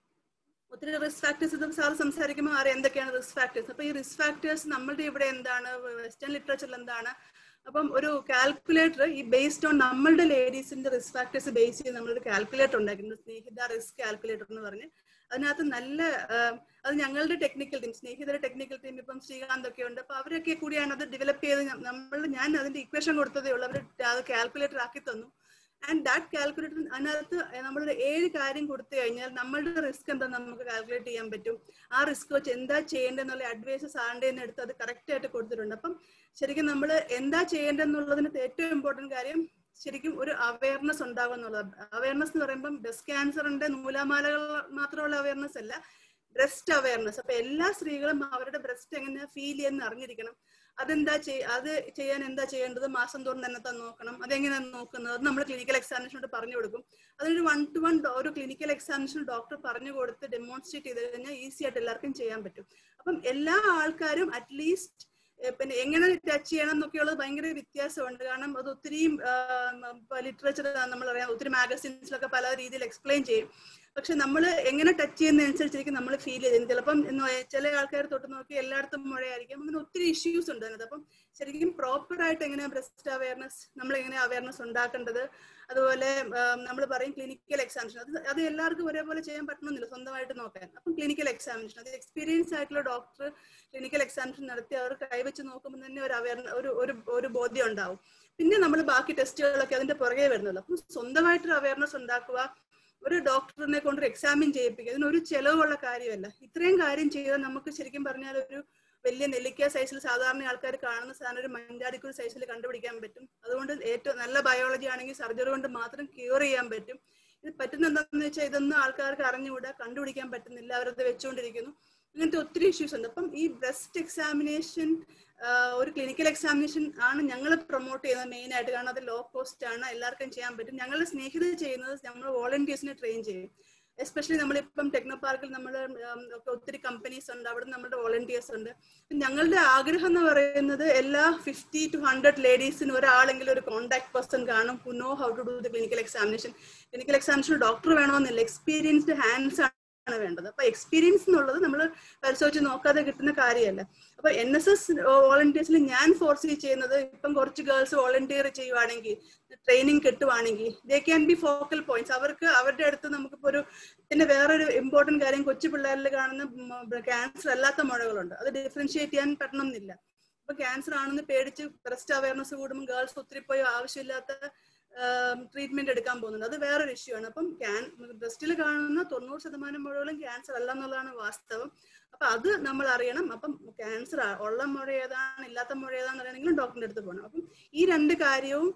ഒത്തിരി റിസ്ക് ഫാക്ടേഴ്സ് ഇത് സാർ സംസാരിക്കുമ്പോൾ അറിയാം എന്തൊക്കെയാണ് റിസ്ക് ഫാക്ടേഴ്സ് അപ്പൊ ഈ റിസ്ക് ഫാക്ടേഴ്സ് നമ്മളുടെ ഇവിടെ എന്താണ് വെസ്റ്റേൺ ലിറ്ററേച്ചറിൽ എന്താണ് അപ്പം ഒരു കാൽക്കുലേറ്റർ ഈ ബേസ്ഡ് ഓൺ നമ്മളുടെ ലേഡീസിന്റെ റിസ്ക് ഫാക്ടേഴ്സ് ബേസ് ചെയ്ത് നമ്മളൊരു കാൽക്കുലേറ്റർ ഉണ്ടാക്കിയിട്ടുണ്ട് സ്നേഹിത റിസ്ക് കാൽക്കുലേറ്റർ എന്ന് പറഞ്ഞ് അതിനകത്ത് നല്ല ആഹ്, അത് ഞങ്ങളുടെ ടെക്നിക്കൽ ടീം സ്നേഹിതരുടെ ടെക്നിക്കൽ ടീം ഇപ്പം ശ്രീകാന്ത് ഒക്കെ ഉണ്ട് അപ്പൊ അവരൊക്കെ കൂടിയാണ് അത് ഡെവലപ്പ് ചെയ്ത് നമ്മൾ ഞാൻ അതിന്റെ ഇക്വേഷൻ കൊടുത്തതേ ഉള്ളൂ അവർ അത് കാൽക്കുലേറ്റർ ആക്കി തന്നു ആൻഡ് ദാറ്റ് കാൽക്കുലേറ്റർ അതിനകത്ത് നമ്മളൊരു ഏഴ് കാര്യം കൊടുത്തു കഴിഞ്ഞാൽ നമ്മളുടെ റിസ്ക് എന്താ നമുക്ക് കാൽക്കുലേറ്റ് ചെയ്യാൻ പറ്റും ആ റിസ്ക് വെച്ച് എന്താ ചെയ്യേണ്ടതെന്നുള്ള അഡ്വൈസ് സാറിന്റെ എടുത്ത് അത് കറക്റ്റ് ആയിട്ട് കൊടുത്തിട്ടുണ്ട് അപ്പം ശരിക്കും നമ്മൾ എന്താ ചെയ്യേണ്ടതെന്നുള്ളതിന് ഏറ്റവും ഇമ്പോർട്ടന്റ് കാര്യം ശരിക്കും ഒരു അവയർനെസ് ഉണ്ടാകും എന്നുള്ളത് അവയർനെസ് എന്ന് പറയുമ്പം ബ്രസ്റ്റ് ക്യാൻസറിന്റെ നൂലാമാലകൾ മാത്രമുള്ള അവയർനെസ് അല്ല ബ്രസ്റ്റ് അവയർനെസ് അപ്പൊ എല്ലാ സ്ത്രീകളും അവരുടെ ബ്രസ്റ്റ് എങ്ങനെ ഫീൽ ചെയ്യുന്ന അറിഞ്ഞിരിക്കണം അതെന്താ ചെയ് അത് ചെയ്യാൻ എന്താ ചെയ്യേണ്ടത് മാസം തോറും തന്നെ തന്നെ നോക്കണം അതെങ്ങനെയാണ് നോക്കുന്നത് അത് നമ്മൾ ക്ലിനിക്കൽ എക്സാമിനേഷനോട് പറഞ്ഞു കൊടുക്കും അതൊരു വൺ ടു വൺ ഒരു ക്ലിനിക്കൽ എക്സാമിനേഷൻ ഡോക്ടർ പറഞ്ഞു കൊടുത്ത് ഡെമോൺസ്ട്രേറ്റ് ചെയ്ത് കഴിഞ്ഞാൽ ഈസി ആയിട്ട് എല്ലാവർക്കും ചെയ്യാൻ പറ്റും അപ്പം എല്ലാ ആൾക്കാരും അറ്റ്ലീസ്റ്റ് പിന്നെ എങ്ങനെ ടച്ച് ചെയ്യണം എന്നൊക്കെയുള്ളത് ഭയങ്കര വ്യത്യാസമുണ്ട് കാരണം അത് ഒത്തിരിയും ലിറ്ററേച്ചർ നമ്മൾ അറിയാം ഒത്തിരി മാഗസിൻസിലൊക്കെ പല രീതിയിൽ എക്സ്പ്ലെയിൻ ചെയ്യും പക്ഷെ നമ്മൾ എങ്ങനെ ടച്ച് ചെയ്യുന്നതനുസരിച്ചിരിക്കും നമ്മൾ ഫീൽ ചെയ്യുന്നത് ചിലപ്പം എന്ന് പറയാ- ചില ആൾക്കാർ തൊട്ട് നോക്കി എല്ലായിടത്തും മുഴയായിരിക്കും അങ്ങനെ ഒത്തിരി ഇഷ്യൂസ് ഉണ്ട് അതിനകത്ത് അപ്പം ശരിക്കും പ്രോപ്പർ ആയിട്ട് എങ്ങനെയാ ബ്രസ്റ്റ് അവയർനെസ് നമ്മൾ എങ്ങനെ അവയർനെസ് ഉണ്ടാക്കേണ്ടത് അതുപോലെ നമ്മൾ പറയും ക്ലിനിക്കൽ എക്സാമിനേഷൻ അത് അത് എല്ലാവർക്കും ഒരേപോലെ ചെയ്യാൻ പറ്റണമെന്നില്ല സ്വന്തമായിട്ട് നോക്കാൻ അപ്പം ക്ലിനിക്കൽ എക്സാമിനേഷൻ അത് എക്സ്പീരിയൻസ് ആയിട്ടുള്ള ഡോക്ടർ ക്ലിനിക്കൽ എക്സാമിനേഷൻ നടത്തി അവർ കൈവച്ച് നോക്കുമ്പോൾ തന്നെ ഒരു അവയർ ഒരു ഒരു ഒരു ബോധ്യം ഉണ്ടാവും പിന്നെ നമ്മൾ ബാക്കി ടെസ്റ്റുകളൊക്കെ അതിന്റെ പുറകെ വരുന്നുള്ളൂ അപ്പം സ്വന്തമായിട്ടൊരു അവയർനെസ് ഉണ്ടാക്കുക ഒരു ഡോക്ടറിനെ കൊണ്ട് എക്സാമിൻ ചെയ്യിപ്പിക്കുക ഇതിനൊരു ചെലവുള്ള കാര്യമല്ല ഇത്രയും കാര്യം ചെയ്താൽ നമുക്ക് ശരിക്കും പറഞ്ഞാൽ ഒരു വലിയ നെല്ലിക്ക സൈസിൽ സാധാരണ ആൾക്കാർ കാണുന്ന സാധനം ഒരു മഞ്ചാടിക്കുരു സൈസിൽ കണ്ടുപിടിക്കാൻ പറ്റും അതുകൊണ്ട് ഏറ്റവും നല്ല ബയോളജി ആണെങ്കിൽ സർജറി കൊണ്ട് മാത്രം ക്യൂർ ചെയ്യാൻ പറ്റും ഇത് പറ്റുന്ന എന്താണെന്ന് വെച്ചാൽ ഇതൊന്നും ആൾക്കാർക്ക് അറിഞ്ഞുകൂടാ കണ്ടുപിടിക്കാൻ പറ്റുന്നില്ല അവരത് വെച്ചുകൊണ്ടിരിക്കുന്നു ഇങ്ങനത്തെ ഒത്തിരി ഇഷ്യൂസ് ഉണ്ട് അപ്പം ഈ ബ്രസ്റ്റ് എക്സാമിനേഷൻ ഒരു ക്ലിനിക്കൽ എക്സാമിനേഷൻ ആണ് ഞങ്ങൾ പ്രൊമോട്ട് ചെയ്യുന്നത് മെയിൻ ആയിട്ട് കാരണം അത് ലോ കോസ്റ്റ് ആണ് എല്ലാവർക്കും ചെയ്യാൻ പറ്റും ഞങ്ങളുടെ സ്നേഹിതർ ചെയ്യുന്നത് നമ്മൾ വോളണ്ടിയേഴ്സിനെ ട്രെയിൻ ചെയ്യും എസ്പെഷ്യലി നമ്മളിപ്പം ടെക്നോ പാർക്കിൽ നമ്മൾ ഒക്കെ ഒത്തിരി കമ്പനീസ് ഉണ്ട് അവിടെ നമ്മുടെ വോളണ്ടിയേഴ്സ് ഉണ്ട് ഞങ്ങളുടെ ആഗ്രഹം എന്ന് പറയുന്നത് എല്ലാ ഫിഫ്റ്റി ടു ഹൺഡ്രഡ് ലേഡീസിന് ഒരാളെങ്കിലും ഒരു കോൺടാക്ട് പേഴ്സൺ കാണും who know how to do the clinical examination clinical examination doctor വേണമെന്നില്ല എക്സ്പീരിയൻസ്ഡ് ഹാൻഡ്സ് ആണ് വേണ്ടത് അപ്പൊ എക്സ്പീരിയൻസ് എന്നുള്ളത് നമ്മൾ പരിശോധിച്ച് നോക്കാതെ കിട്ടുന്ന കാര്യമല്ല അപ്പൊ എൻ എസ് എസ് വോളണ്ടിയേഴ്സിൽ ഞാൻ ഫോർസ് ചെയ്യുന്നത് ഇപ്പം കുറച്ച് ഗേൾസ് വോളണ്ടിയർ ചെയ്യുവാണെങ്കിൽ ട്രെയിനിങ് കിട്ടുവാണെങ്കിൽ they can be focal points അവർക്ക് അവരുടെ അടുത്ത് നമുക്കിപ്പോ ഒരു പിന്നെ വേറൊരു ഇമ്പോർട്ടന്റ് കാര്യം കൊച്ചു പിള്ളേരിൽ കാണുന്ന ക്യാൻസർ അല്ലാത്ത മുഴകളുണ്ട് അത് ഡിഫറൻഷിയേറ്റ് ചെയ്യാൻ പറ്റണമെന്നില്ല ഇപ്പൊ ക്യാൻസർ ആണെന്ന് പേടിച്ച് ബ്രസ്റ്റ് അവയർനെസ് കൂടുമ്പോൾ ഗേൾസ് ഒത്തിരി പോയി ആവശ്യമില്ലാത്ത ട്രീറ്റ്മെന്റ് എടുക്കാൻ പോകുന്നുണ്ട് അത് വേറൊരു ഇഷ്യൂ ആണ് അപ്പം ക്യാൻ ബ്രസ്റ്റിൽ കാണുന്ന തൊണ്ണൂറ് ശതമാനം മുഴകളും ക്യാൻസർ അല്ല എന്നുള്ളതാണ് വാസ്തവം അപ്പൊ അത് നമ്മൾ അറിയണം അപ്പം ക്യാൻസർ ഉള്ള മുഴ ഏതാണ് ഇല്ലാത്ത മുഴ ഏതാണെന്ന് അറിയണമെങ്കിലും ഡോക്ടറിന്റെ അടുത്ത് പോകണം അപ്പം ഈ രണ്ട് കാര്യവും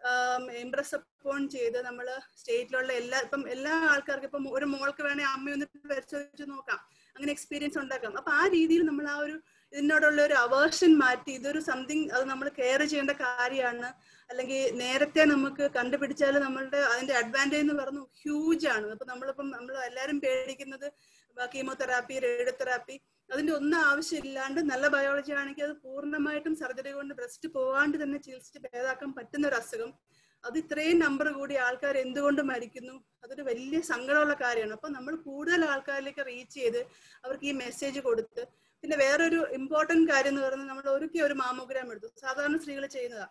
ഇംപ്രസ് അപ്പോൺ ചെയ്ത് നമ്മൾ സ്റ്റേറ്റിലുള്ള എല്ലാ ഇപ്പം എല്ലാ ആൾക്കാർക്കും ഇപ്പം ഒരു മോൾക്ക് വേണേ അമ്മയൊന്ന് പരിശോധിച്ച് നോക്കാം അങ്ങനെ എക്സ്പീരിയൻസ് ഉണ്ടാക്കാം അപ്പൊ ആ രീതിയിൽ നമ്മൾ ആ ഒരു ഇതിനോടുള്ള ഒരു അവേർഷൻ മാറ്റി ഇതൊരു സംതിങ് അത് നമ്മൾ കെയർ ചെയ്യേണ്ട കാര്യമാണ് അല്ലെങ്കിൽ നേരത്തെ നമുക്ക് കണ്ടുപിടിച്ചാൽ നമ്മളുടെ അതിന്റെ അഡ്വാൻറ്റേജ് എന്ന് പറഞ്ഞു ഹ്യൂജ് ആണ് അപ്പൊ നമ്മളിപ്പം നമ്മൾ എല്ലാവരും പേടിക്കുന്നത് കീമോതെറാപ്പി റേഡിയോതെറാപ്പി അതിന്റെ ഒന്നും ആവശ്യമില്ലാണ്ട് നല്ല ബയോളജി ആണെങ്കിൽ അത് പൂർണ്ണമായിട്ടും സർജറി കൊണ്ട് ബ്രസ്റ്റ് പോകാണ്ട് തന്നെ ചികിത്സിച്ച് ഭേദാക്കാൻ പറ്റുന്ന ഒരു അസുഖം അത് ഇത്രയും നമ്പർ കൂടി ആൾക്കാർ എന്തുകൊണ്ട് മരിക്കുന്നു അതൊരു വലിയ സങ്കടമുള്ള കാര്യമാണ് അപ്പൊ നമ്മൾ കൂടുതൽ ആൾക്കാരിലേക്ക് റീച്ച് ചെയ്ത് അവർക്ക് ഈ മെസ്സേജ് കൊടുത്ത് പിന്നെ വേറൊരു ഇമ്പോർട്ടന്റ് കാര്യം എന്ന് പറയുന്നത് നമ്മൾ ഒരുക്കി ഒരു മാമോഗ്രാം എടുത്തു സാധാരണ സ്ത്രീകൾ ചെയ്യുന്നതാ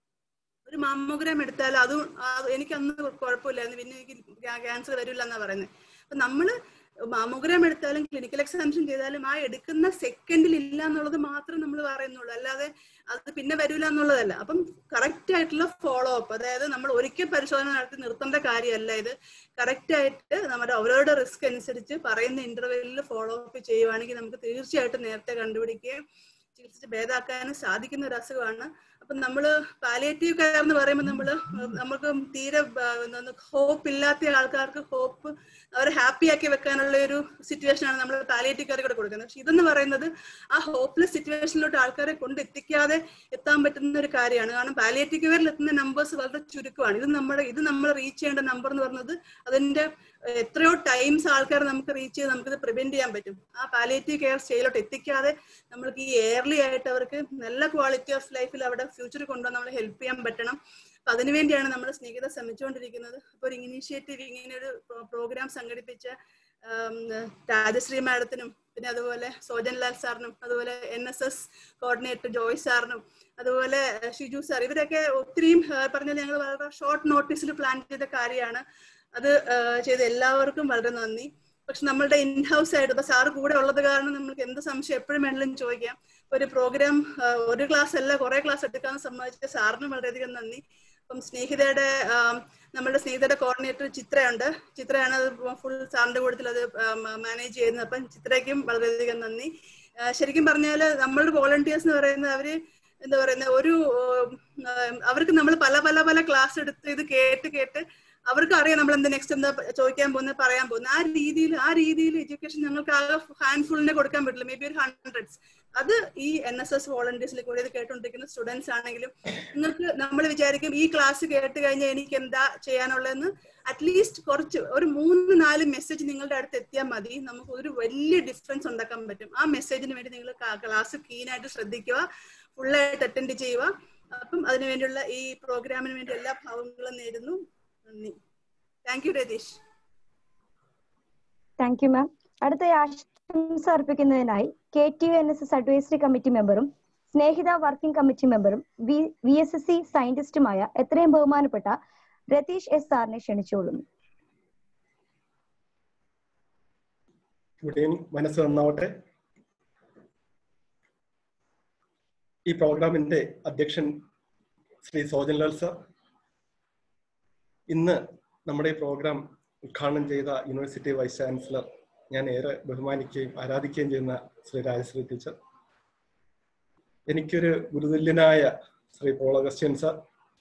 ഒരു മാമോഗ്രാം എടുത്താൽ അതും ആ- എനിക്ക് അന്ന് കുഴപ്പമില്ലായിരുന്നു പിന്നെ എനിക്ക് ക്യാൻസർ വരില്ല എന്നാ പറയുന്നത് അപ്പൊ നമ്മള് മാമോഗ്രാം എടുത്താലും ക്ലിനിക്കൽ എക്സാമിഷൻ ചെയ്താലും ആ എടുക്കുന്ന സെക്കൻഡിൽ ഇല്ല എന്നുള്ളത് മാത്രം നമ്മൾ പറയുന്നുള്ളൂ അല്ലാതെ അത് പിന്നെ വരില്ല എന്നുള്ളതല്ല അപ്പം കറക്റ്റ് ആയിട്ടുള്ള ഫോളോ അപ്പ് അതായത് നമ്മൾ ഒരിക്കൽ പരിശോധന നടത്തി നിർത്തേണ്ട കാര്യമല്ല ഇത് കറക്റ്റ് ആയിട്ട് നമ്മുടെ അവരവരുടെ റിസ്ക് അനുസരിച്ച് പറയുന്ന ഇന്റർവെല്ലിൽ ഫോളോ അപ്പ് ചെയ്യുവാണെങ്കിൽ നമുക്ക് തീർച്ചയായിട്ടും നേരത്തെ കണ്ടുപിടിക്കുകയും ചികിത്സിച്ച് ഭേദാക്കാനും സാധിക്കുന്ന ഒരു അസുഖമാണ് അപ്പൊ നമ്മള് പാലിയേറ്റീവ് കെയർ എന്ന് പറയുമ്പോൾ നമ്മള് നമുക്ക് തീരെ ഹോപ്പ് ഇല്ലാത്ത ആൾക്കാർക്ക് ഹോപ്പ് അവരെ ഹാപ്പി ആക്കി വെക്കാനുള്ള ഒരു സിറ്റുവേഷൻ ആണ് നമ്മൾ പാലിയേറ്റീവ് കെയർ കൂടെ കൊടുക്കുന്നത് പക്ഷെ ഇതെന്ന് പറയുന്നത് ആ ഹോപ്പ്ലെസ് സിറ്റുവേഷനിലോട്ട് ആൾക്കാരെ കൊണ്ട് എത്തിക്കാതെ എത്താൻ പറ്റുന്ന ഒരു കാര്യമാണ് കാരണം പാലിയേറ്റീവ് കെയറിൽ എത്തുന്ന നമ്പേഴ്സ് വളരെ ചുരുക്കമാണ് ഇത് നമ്മുടെ ഇത് നമ്മൾ റീച്ച് ചെയ്യേണ്ട നമ്പർ എന്ന് പറയുന്നത് അതിന്റെ ഏഹ്, എത്രയോ ടൈംസ് ആൾക്കാർ നമുക്ക് റീച്ച് ചെയ്ത് നമുക്കിത് പ്രിവെന്റ് ചെയ്യാൻ പറ്റും ആ പാലിയേറ്റീവ് കെയർ സ്റ്റേജിലോട്ട് എത്തിക്കാതെ നമ്മൾക്ക് ഈ എയർലി ആയിട്ട് അവർക്ക് നല്ല ക്വാളിറ്റി ഓഫ് ലൈഫിൽ അവിടെ ഫ്യൂച്ചർ കൊണ്ടുവന്ന് നമ്മൾ ഹെൽപ്പ് ചെയ്യാൻ പറ്റണം അപ്പൊ അതിനുവേണ്ടിയാണ് നമ്മൾ സ്നേഹിത ശ്രമിച്ചുകൊണ്ടിരിക്കുന്നത് അപ്പൊ ഒരു ഇനീഷ്യേറ്റീവ് ഇങ്ങനെ ഒരു പ്രോഗ്രാം സംഘടിപ്പിച്ച ആം, രാജശ്രീ മാഡത്തിനും പിന്നെ അതുപോലെ സോജൻ ലാൽ സാറിനും അതുപോലെ N S S coordinator Joy സാറിനും അതുപോലെ ഏഹ്, ഷിജു സാർ ഇവരൊക്കെ ഒത്തിരിയും ഏഹ്, പറഞ്ഞാൽ ഞങ്ങൾ വളരെ ഷോർട്ട് നോട്ടീസിൽ പ്ലാൻ ചെയ്ത കാര്യമാണ് അത് ഏഹ്, ചെയ്ത എല്ലാവർക്കും വളരെ നന്ദി പക്ഷെ നമ്മളുടെ ഇൻഹൗസ് ആയിട്ട് ഇപ്പൊ സാറ് കൂടെ ഉള്ളത് കാരണം നമുക്ക് എന്ത് സംശയം എപ്പോഴും വേണമെങ്കിലും ചോദിക്കാം ഇപ്പൊ ഒരു പ്രോഗ്രാം ഒരു ക്ലാസ് അല്ല കുറെ ക്ലാസ് എടുക്കാൻ സമ്മതിച്ച സാറിനും വളരെയധികം നന്ദി അപ്പം സ്നേഹിതയുടെ ആം, നമ്മളുടെ സ്നേഹിതയുടെ കോർഡിനേറ്റർ ചിത്രയുണ്ട് ചിത്രയാണ് അത് ഫുൾ സാറിന്റെ കൂട്ടത്തിൽ അത് മാനേജ് ചെയ്യുന്നത് അപ്പം ചിത്രയ്ക്കും വളരെയധികം നന്ദി ആ, ശരിക്കും പറഞ്ഞാൽ നമ്മളുടെ വോളണ്ടിയേഴ്സ് എന്ന് പറയുന്നത് അവര് എന്താ പറയുന്നത് ഒരു ഉം, അവർക്ക് നമ്മൾ പല പല പല ക്ലാസ് എടുത്ത് ഇത് കേട്ട് കേട്ട് അവർക്ക് അറിയാം നമ്മൾ എന്താ നെക്സ്റ്റ് എന്താ ചോദിക്കാൻ പോകുന്നത് പറയാൻ പോകുന്നത് ആ രീതിയിൽ ആ രീതിയിൽ എഡ്യൂക്കേഷൻ ഞങ്ങൾക്ക് ആകെ ഹാൻഡ്ഫുള്ളിനെ കൊടുക്കാൻ പറ്റില്ല മേ ബി ഒരു ഹൺഡ്രഡ്സ് അത് ഈ എൻ എസ് എസ് വോളണ്ടിയേഴ്സിൽ കൂടെ ഇത് കേട്ടുകൊണ്ടിരിക്കുന്ന സ്റ്റുഡൻസ് ആണെങ്കിലും നിങ്ങൾക്ക് നമ്മൾ വിചാരിക്കും ഈ ക്ലാസ് കേട്ട് കഴിഞ്ഞാൽ എനിക്ക് എന്താ ചെയ്യാനുള്ളതെന്ന് അറ്റ്ലീസ്റ്റ് കുറച്ച് ഒരു മൂന്ന് നാല് മെസ്സേജ് നിങ്ങളുടെ അടുത്ത് എത്തിയാൽ മതി നമുക്ക് ഒരു വലിയ ഡിഫറൻസ് ഉണ്ടാക്കാൻ പറ്റും ആ മെസ്സേജിന് വേണ്ടി നിങ്ങൾ ക്ലാസ് കീനായിട്ട് ശ്രദ്ധിക്കുക ഫുള്ളായിട്ട് അറ്റൻഡ് ചെയ്യുക അപ്പം അതിനുവേണ്ടിയുള്ള ഈ പ്രോഗ്രാമിന് വേണ്ടി എല്ലാ ഭാവങ്ങളും നേരുന്നു നന്ദി thank you Ratheesh thank you ma'am അടുത്ത ആശംസ അർപ്പിക്കുന്നതിനായി K T U N S S advisory committee മെമ്പറും സ്നേഹിത വർക്കിംഗ് കമ്മിറ്റി മെമ്പറും V V S S C സയന്റിസ്റ്റുമായ എത്രയും ബഹുമാനപ്പെട്ട രതീഷ് എസ് സാറിനെ ക്ഷണിച്ചുകൊള്ളുന്നു ഗുഡ് ഈവനിങ് മനസ്സ് നന്നാവട്ടെ ഈ പ്രോഗ്രാമിന്റെ അധ്യക്ഷൻ ശ്രീ സോജൻലാൽ സർ ഇന്ന് നമ്മുടെ ഈ പ്രോഗ്രാം ഉദ്ഘാടനം ചെയ്ത യൂണിവേഴ്സിറ്റി വൈസ് ചാൻസലർ ഞാൻ ഏറെ ബഹുമാനിക്കുകയും ആരാധിക്കുകയും ചെയ്യുന്ന ശ്രീ രാജശ്രീ ടീച്ചർ എനിക്കൊരു ഗുരുതുല്യനായ ശ്രീ പോൾ അഗസ്റ്റ്യൻ സർ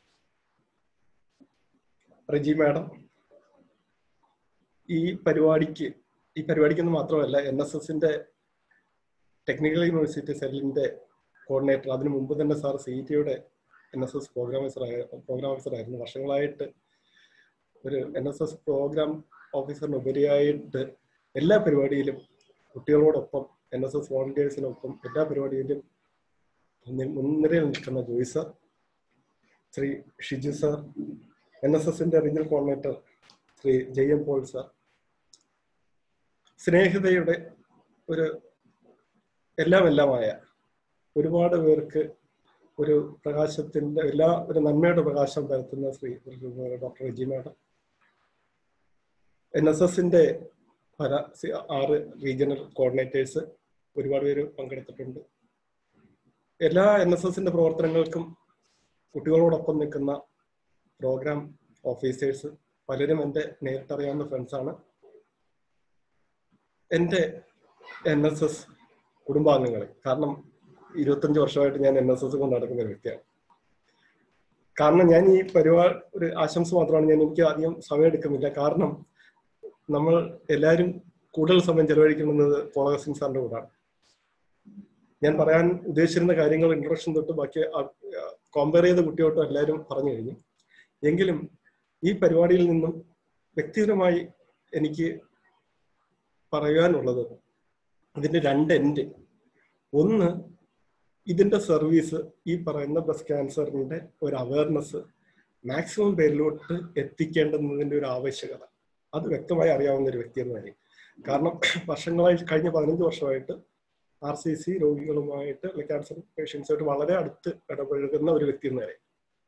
റെജി മാഡം ഈ പരിപാടിക്ക് ഈ പരിപാടിക്ക് മാത്രമല്ല എൻ എസ് എസിന്റെ ടെക്നിക്കൽ യൂണിവേഴ്സിറ്റി സെല്ലിന്റെ കോർഡിനേറ്റർ അതിനു മുമ്പ് തന്നെ സാർ സി ടിയുടെ N S S programme programme officer ആയിരുന്നു വർഷങ്ങളായിട്ട് ഒരു എൻ എസ് എസ് പ്രോഗ്രാം ഓഫീസറിന് ഉപരിയായിട്ട് എല്ലാ പരിപാടിയിലും കുട്ടികളോടൊപ്പം എൻ എസ് എസ് വോളണ്ടിയേഴ്സിനൊപ്പം എല്ലാ പരിപാടിയിലും മുന്നിൽ- മുൻനിരയിൽ നിൽക്കുന്ന Joy sir Shri Shiju sir N S എസിന്റെ regional coordinator Shri Jay M Paul sir സ്നേഹിതയുടെ ഒരു എല്ലാം എല്ലാമായ ഒരുപാട് പേർക്ക് ഒരു പ്രകാശത്തിന്റെ എല്ലാ ഒരു നന്മയുടെ പ്രകാശം പരത്തുന്ന Shri doctor Reji madam N S എസിന്റെ പല സി- ആറ് റീജിയണൽ കോർഡിനേറ്റേഴ്സ് ഒരുപാട് പേര് പങ്കെടുത്തിട്ടുണ്ട് എല്ലാ എൻ എസ് എസിന്റെ പ്രവർത്തനങ്ങൾക്കും കുട്ടികളോടൊപ്പം നിൽക്കുന്ന പ്രോഗ്രാം ഓഫീസേഴ്സ് പലരും എൻ്റെ നേരിട്ടറിയാവുന്ന ഫ്രണ്ട്സാണ് എൻ്റെ എൻ എസ് എസ് കുടുംബാംഗങ്ങളെ കാരണം ഇരുപത്തഞ്ച് വർഷമായിട്ട് ഞാൻ എൻ എസ് എസ് കൊണ്ട് നടക്കുന്ന ഒരു വ്യക്തിയാണ് കാരണം ഞാൻ ഈ പരിപാടി ഒരു ആശംസ മാത്രമാണ് ഞാൻ എനിക്ക് അധികം സമയം എടുക്കുന്നില്ല കാരണം നമ്മൾ എല്ലാവരും കൂടുതൽ സമയം ചെലവഴിക്കുന്നത് പോളകസിൻ സാറിന്റെ കൂടാണ് ഞാൻ പറയാൻ ഉദ്ദേശിച്ചിരുന്ന കാര്യങ്ങൾ ഇൻട്രൊഡക്ഷൻ തൊട്ട് ബാക്കി കോമ്പയർ ചെയ്ത കുട്ടിയോട്ടും എല്ലാവരും പറഞ്ഞു കഴിഞ്ഞു എങ്കിലും ഈ പരിപാടിയിൽ നിന്നും വ്യക്തിപരമായി എനിക്ക് പറയാനുള്ളത് ഇതിന്റെ രണ്ട് എൻഡ് ഒന്ന് ഇതിന്റെ സർവീസ് ഈ പറയുന്ന ബ്രസ്റ്റ് ക്യാൻസറിന്റെ ഒരു അവയർനെസ് മാക്സിമം പേരിലോട്ട് എത്തിക്കേണ്ടുന്നതിന്റെ ഒരു ആവശ്യകത അത് വ്യക്തമായി അറിയാവുന്ന ഒരു വ്യക്തി എന്ന നിലയിൽ കാരണം വർഷങ്ങളായി കഴിഞ്ഞ പതിനഞ്ച് വർഷമായിട്ട് ആർ സി സി രോഗികളുമായിട്ട് അല്ലെങ്കിൽ ക്യാൻസർ പേഷ്യൻസുമായിട്ട് വളരെ അടുത്ത് ഇടപഴകുന്ന ഒരു വ്യക്തി എന്ന നിലയിൽ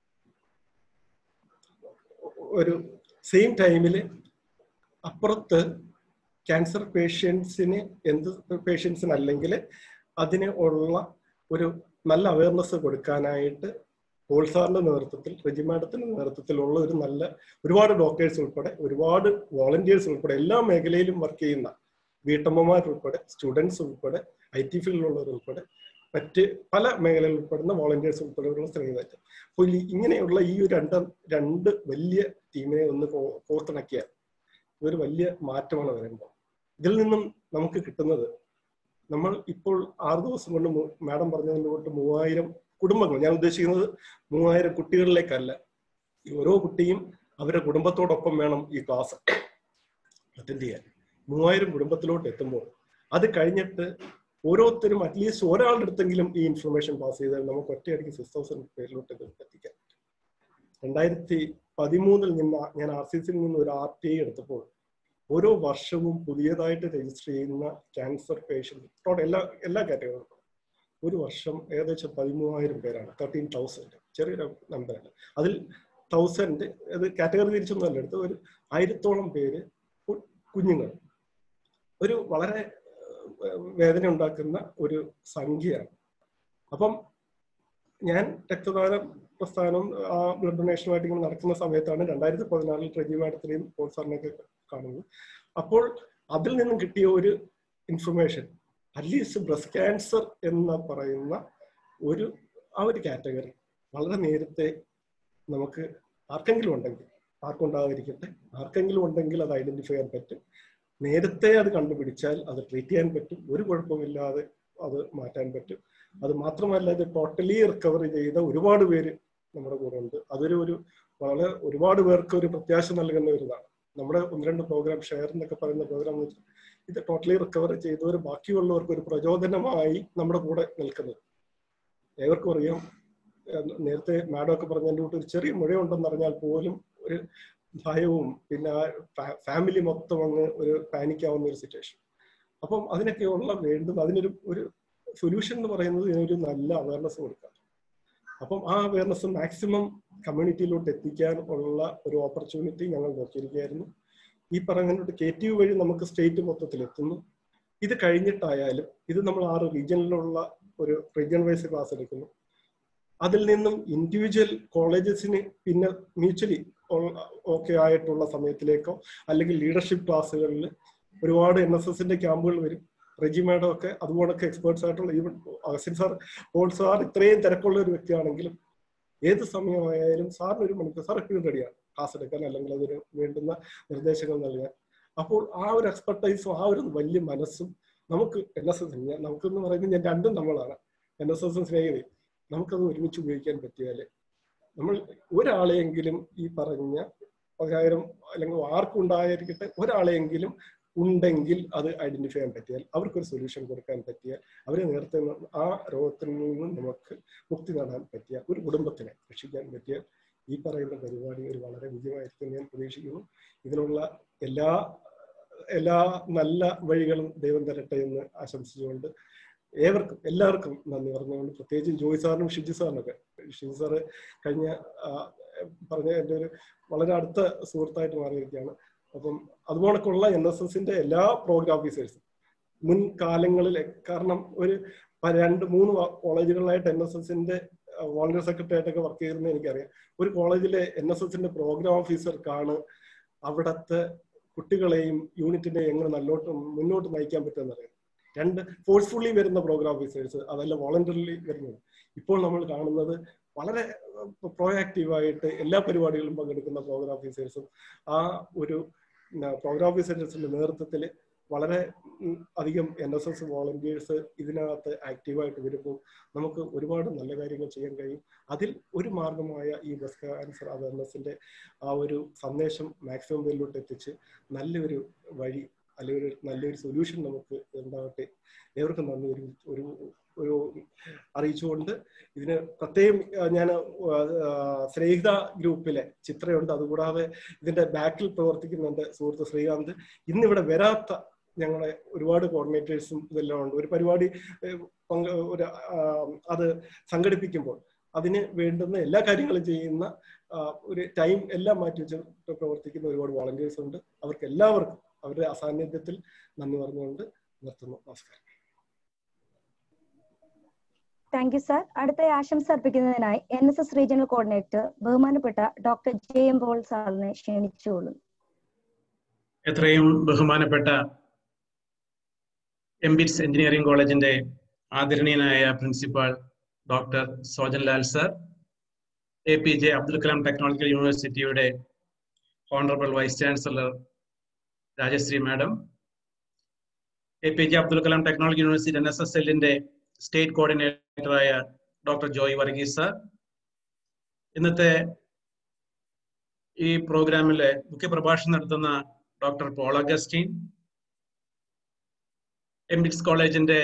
ഒരു സെയിം ടൈമിൽ അപ്പുറത്ത് ക്യാൻസർ പേഷ്യൻസിന് എന്ത് പേഷ്യൻസിന് അല്ലെങ്കിൽ അതിന് ഉള്ള ഒരു നല്ല അവയർനെസ് കൊടുക്കാനായിട്ട് പോൾ സാറിന്റെ നേതൃത്വത്തിൽ റെജി മാഡത്തിന്റെ നേതൃത്വത്തിലുള്ള ഒരു നല്ല ഒരുപാട് ഡോക്ടേഴ്സ് ഉൾപ്പെടെ ഒരുപാട് വോളണ്ടിയേഴ്സ് ഉൾപ്പെടെ എല്ലാ മേഖലയിലും വർക്ക് ചെയ്യുന്ന വീട്ടമ്മമാർ ഉൾപ്പെടെ സ്റ്റുഡൻസ് ഉൾപ്പെടെ ഐ ടി ഫീൽഡിലുള്ളവർ ഉൾപ്പെടെ മറ്റ് പല മേഖലയിൽ ഉൾപ്പെടുന്ന വോളണ്ടിയേഴ്സ് ഉൾപ്പെടെയുള്ള സ്ത്രീകളായിട്ട് അപ്പോൾ ഈ ഇങ്ങനെയുള്ള ഈ ഒരു രണ്ട് രണ്ട് വലിയ ടീമിനെ ഒന്ന് കോ- കോർത്തിണക്കിയാൽ ഒരു വലിയ മാറ്റമാണ് വരുമ്പോൾ ഇതിൽ നിന്നും നമുക്ക് കിട്ടുന്നത് നമ്മൾ ഇപ്പോൾ ആറ് ദിവസം കൊണ്ട് മാഡം പറഞ്ഞതിന്റെ കൊണ്ട് മൂവായിരം കുടുംബങ്ങൾ ഞാൻ ഉദ്ദേശിക്കുന്നത് മൂവായിരം കുട്ടികളിലേക്കല്ല ഈ ഓരോ കുട്ടിയും അവരുടെ കുടുംബത്തോടൊപ്പം വേണം ഈ ക്ലാസ് അറ്റൻഡ് ചെയ്യാൻ മൂവായിരം കുടുംബത്തിലോട്ട് എത്തുമ്പോൾ അത് കഴിഞ്ഞിട്ട് ഓരോരുത്തരും അറ്റ്ലീസ്റ്റ് ഒരാളുടെ അടുത്തെങ്കിലും ഈ ഇൻഫർമേഷൻ പാസ് ചെയ്താൽ നമുക്ക് ഒറ്റയടിക്ക് സിക്സ് തൗസൻഡ് പേരിലോട്ട് ഇത് എത്തിക്കാം രണ്ടായിരത്തി പതിമൂന്നിൽ നിന്ന് ഞാൻ ആർ സി സിയിൽ നിന്ന് ഒരു ആർ ടി ഐ എടുത്തപ്പോൾ ഓരോ വർഷവും പുതിയതായിട്ട് രജിസ്റ്റർ ചെയ്യുന്ന ക്യാൻസർ പേഷ്യൻ്റ് എല്ലാ എല്ലാ കാറ്റഗറികളും ഒരു വർഷം ഏകദേശം പതിമൂവായിരം പേരാണ് തേർട്ടീൻ തൗസൻഡ് ചെറിയൊരു നമ്പറല്ല അതിൽ തൗസൻഡ് അത് കാറ്റഗറി തിരിച്ചൊന്നും അല്ല എടുത്ത് ഒരു ആയിരത്തോളം പേര് കു- കുഞ്ഞുങ്ങൾ ഒരു വളരെ ഏഹ്, വേദന ഉണ്ടാക്കുന്ന ഒരു സംഖ്യയാണ് അപ്പം ഞാൻ രക്തദാന പ്രസ്ഥാനം ആ ബ്ലഡ് ഡൊണേഷനുമായിട്ട് ഇങ്ങനെ നടക്കുന്ന സമയത്താണ് രണ്ടായിരത്തി പതിനാറിൽ ട്രെജി മാഡത്തിനെയും പോൾ സാറിനെയൊക്കെ കാണുന്നത് അപ്പോൾ അതിൽ നിന്നും കിട്ടിയ ഒരു ഇൻഫർമേഷൻ അറ്റ്ലീസ്റ്റ് ബ്രസ്റ്റ് ക്യാൻസർ എന്ന് പറയുന്ന ഒരു ആ ഒരു കാറ്റഗറി വളരെ നേരത്തെ നമുക്ക് ആർക്കെങ്കിലും ഉണ്ടെങ്കിൽ ആർക്കുണ്ടാകാതിരിക്കട്ടെ ആർക്കെങ്കിലും ഉണ്ടെങ്കിൽ അത് ഐഡന്റിഫൈ ചെയ്യാൻ പറ്റും നേരത്തെ അത് കണ്ടുപിടിച്ചാൽ അത് ട്രീറ്റ് ചെയ്യാൻ പറ്റും ഒരു കുഴപ്പമില്ലാതെ അത് മാറ്റാൻ പറ്റും അത് മാത്രമല്ല ഇത് ടോട്ടലി റിക്കവർ ചെയ്ത ഒരുപാട് പേര് നമ്മുടെ കൂടെ ഉണ്ട് അതൊരു ഒരു വളരെ ഒരുപാട് പേർക്ക് ഒരു പ്രത്യാശ നൽകുന്ന ഒരു ഇതാണ് നമ്മുടെ ഒന്ന് രണ്ട് പ്രോഗ്രാം ഷെയർ എന്നൊക്കെ പറയുന്ന പ്രോഗ്രാം എന്ന് വെച്ചാൽ ഇത് ടോട്ടലി റിക്കവർ ചെയ്തവർ ബാക്കിയുള്ളവർക്ക് ഒരു പ്രചോദനമായി നമ്മുടെ കൂടെ നിൽക്കുന്നത് ഏവർക്കും അറിയാം ഏഹ് നേരത്തെ മാഡം ഒക്കെ പറഞ്ഞതിൻ്റെ കൂട്ട് ഒരു ചെറിയ മുഴയുണ്ടെന്ന് അറിഞ്ഞാൽ പോലും ഒരു ഭയവും പിന്നെ ആ ഫാമിലി മൊത്തം അങ്ങ് ഒരു പാനിക് ആവുന്ന ഒരു സിറ്റുവേഷൻ അപ്പം അതിനൊക്കെയുള്ള വേണ്ടുന്ന അതിനൊരു ഒരു സൊല്യൂഷൻ എന്ന് പറയുന്നത് ഇതിനൊരു നല്ല അവയർനെസ് കൊടുക്കുക അപ്പം ആ അവയർനെസ് മാക്സിമം കമ്മ്യൂണിറ്റിയിലോട്ട് എത്തിക്കാൻ ഉള്ള ഒരു ഓപ്പർച്യൂണിറ്റി ഞങ്ങൾ നോക്കിയിരിക്കുകയായിരുന്നു ഈ പറഞ്ഞിട്ട് കെ ടി യു വഴി നമുക്ക് സ്റ്റേറ്റ് മൊത്തത്തിൽ എത്തുന്നു ഇത് കഴിഞ്ഞിട്ടായാലും ഇത് നമ്മൾ ആറ് റീജിയനിലുള്ള ഒരു റീജിയൻ വൈസ് ക്ലാസ് എടുക്കുന്നു അതിൽ നിന്നും ഇൻഡിവിജ്വൽ കോളേജസിന് പിന്നെ മ്യൂച്വലി ഓക്കെ ആയിട്ടുള്ള സമയത്തിലേക്കോ അല്ലെങ്കിൽ ലീഡർഷിപ്പ് ക്ലാസ്സുകളിൽ ഒരുപാട് എൻ എസ് എസിന്റെ ക്യാമ്പുകൾ വരും റെജി മാഡം ഒക്കെ അതുപോലൊക്കെ എക്സ്പേർട്സ് ആയിട്ടുള്ള even Augustine sir Paul sir ഇത്രയും തിരക്കുള്ള ഒരു വ്യക്തിയാണെങ്കിലും ഏത് സമയമായാലും സാറിന് ഒരു മണിക്കൂർ സാർ എപ്പോഴും റെഡിയാണ് ക്ലാസ് എടുക്കാൻ അല്ലെങ്കിൽ അതിന് വേണ്ടുന്ന നിർദ്ദേശങ്ങൾ നൽകാൻ അപ്പോൾ ആ ഒരു എക്സ്പെർട്ടൈസും ആ ഒരു വലിയ മനസ്സും നമുക്ക് എൻ എസ് എസ് നമുക്കെന്ന് പറയുന്നത് ഞാൻ രണ്ടും നമ്മളാണ് എൻ എസ് എസും സ്നേഹിതയും നമുക്കത് ഒരുമിച്ച് ഉപയോഗിക്കാൻ പറ്റിയാൽ നമ്മൾ ഒരാളെയെങ്കിലും ഈ പറഞ്ഞ പതിനായിരം അല്ലെങ്കിൽ ആർക്കും ഉണ്ടായിരിക്കട്ടെ ഒരാളെയെങ്കിലും ഉണ്ടെങ്കിൽ അത് ഐഡന്റിഫൈ ചെയ്യാൻ പറ്റിയാൽ അവർക്കൊരു സൊല്യൂഷൻ കൊടുക്കാൻ പറ്റിയാൽ അവരെ നേരത്തെ ന- ആ രോഗത്തിൽ നിന്നും നമുക്ക് മുക്തി നേടാൻ പറ്റിയ ഒരു കുടുംബത്തിനെ രക്ഷിക്കാൻ പറ്റിയാൽ ഈ പറയുന്ന പരിപാടി ഒരു വളരെ വിജയമായിരിക്കും ഞാൻ പ്രതീക്ഷിക്കുന്നു ഇതിനുള്ള എല്ലാ എല്ലാ നല്ല വഴികളും ദൈവം തരട്ടെ എന്ന് ആശംസിച്ചുകൊണ്ട് ഏവർക്കും എല്ലാവർക്കും നന്ദി പറഞ്ഞുകൊണ്ട് പ്രത്യേകിച്ചും ജോയ് സാറിനും ഷിജി സാറിനൊക്കെ ഷിജി സാറ് കഴിഞ്ഞ ആ, പറഞ്ഞ എൻ്റെ ഒരു വളരെ അടുത്ത സുഹൃത്തായിട്ട് മാറിയിരിക്കുകയാണ് അപ്പം അതുപോലൊക്കെയുള്ള എൻ എസ് എസിന്റെ എല്ലാ പ്രോഗ്രാം ഓഫീസേഴ്സും മുൻകാലങ്ങളിൽ കാരണം ഒരു പ- രണ്ട് മൂന്ന് കോളേജുകളിലായിട്ട് എൻ എസ് എസിന്റെ വോളണ്ടിയർ സെക്രട്ടറി ആയിട്ടൊക്കെ വർക്ക് ചെയ്തിരുന്ന എനിക്കറിയാം ഒരു കോളേജിലെ എൻ എസ് എസിന്റെ പ്രോഗ്രാം ഓഫീസർക്കാണ് അവിടുത്തെ കുട്ടികളെയും യൂണിറ്റിനെയും എങ്ങനെ നല്ലോട്ട് മുന്നോട്ട് നയിക്കാൻ പറ്റുമെന്നറിയാം രണ്ട് ഫോഴ്സ്ഫുള്ളി വരുന്ന പ്രോഗ്രാം ഓഫീസേഴ്സ് അതല്ല വോളണ്ടറിലി വരുന്നത് ഇപ്പോൾ നമ്മൾ കാണുന്നത് വളരെ പ്രോആക്റ്റീവായിട്ട് എല്ലാ പരിപാടികളിലും പങ്കെടുക്കുന്ന പ്രോഗ്രാം ഓഫീസേഴ്സും ആ ഒരു പ്രോഗ്രാം ഓഫീസേഴ്സിന്റെ നേതൃത്വത്തിൽ വളരെ ഉം, അധികം എൻ എസ് എസ് വോളണ്ടിയേഴ്സ് ഇതിനകത്ത് ആക്റ്റീവായിട്ട് വരുമ്പോൾ നമുക്ക് ഒരുപാട് നല്ല കാര്യങ്ങൾ ചെയ്യാൻ കഴിയും അതിൽ ഒരു മാർഗമായ ഈ ബ്രസ്റ്റ് ക്യാൻസർ അവയർനെസിന്റെ ആ ഒരു സന്ദേശം മാക്സിമം പേരിലോട്ട് എത്തിച്ച് നല്ലൊരു വഴി അല്ലെങ്കിൽ ഒരു നല്ലൊരു സൊല്യൂഷൻ നമുക്ക് ഉണ്ടാവട്ടെ ഏവർക്കും നന്ദി ഒരു ഒരു ഒരു അറിയിച്ചുകൊണ്ട് ഇതിന് പ്രത്യേകം ഞാൻ സ്നേഹിത ഗ്രൂപ്പിലെ ചിത്രയുണ്ട് അതുകൂടാതെ ഇതിന്റെ ബാക്കിൽ പ്രവർത്തിക്കുന്നുണ്ട് സുഹൃത്ത് ശ്രീകാന്ത് ഇന്നിവിടെ വരാത്ത ഞങ്ങളെ ഒരുപാട് കോർഡിനേറ്റേഴ്സും ഇതെല്ലാം ഉണ്ട് ഒരു പരിപാടി ഏഹ്, പങ്ക് ഒരു ആ, അത് സംഘടിപ്പിക്കുമ്പോൾ അതിന് വേണ്ടുന്ന എല്ലാ കാര്യങ്ങളും ചെയ്യുന്ന ആ, ഒരു ടൈം എല്ലാം മാറ്റി വെച്ചിട്ട് പ്രവർത്തിക്കുന്ന ഒരുപാട് വോളണ്ടിയേഴ്സ് ഉണ്ട് അവർക്ക് എല്ലാവർക്കും അവരുടെ അസാന്നിധ്യത്തിൽ നന്ദി പറഞ്ഞുകൊണ്ട് നിർത്തുന്നു നമസ്കാരം താങ്ക് യു സാർ അടുത്ത ആശംസ അർപ്പിക്കുന്നതിനായി N S S regional coordinator ബഹുമാനപ്പെട്ട ഡോക്ടർ ജെ എം പോൾ സാറിനെ ക്ഷണിച്ചുകൊള്ളുന്നു എത്രയും ബഹുമാനപ്പെട്ട എംബിറ്റ്സ് എഞ്ചിനീയറിംഗ് കോളേജിന്റെ ആദരണീയനായ principal doctor Sojan Lal sir A P J Abdul Kalam technological യൂണിവേഴ്സിറ്റിയുടെ honourable vice chancellor Rajashree madam A P J Abdul Kalam technology university N S S എല്ലിന്റെ സ്റ്റേറ്റ് കോർഡിനേറ്ററായ ഡോക്ടർ ജോയ് വർഗീസ് സർ ഇന്നത്തെ ഈ പ്രോഗ്രാമിലെ മുഖ്യ പ്രഭാഷണം നടത്തുന്ന ഡോക്ടർ പോൾ അഗസ്റ്റീൻ എംബിക്സ് കോളേജിന്റെ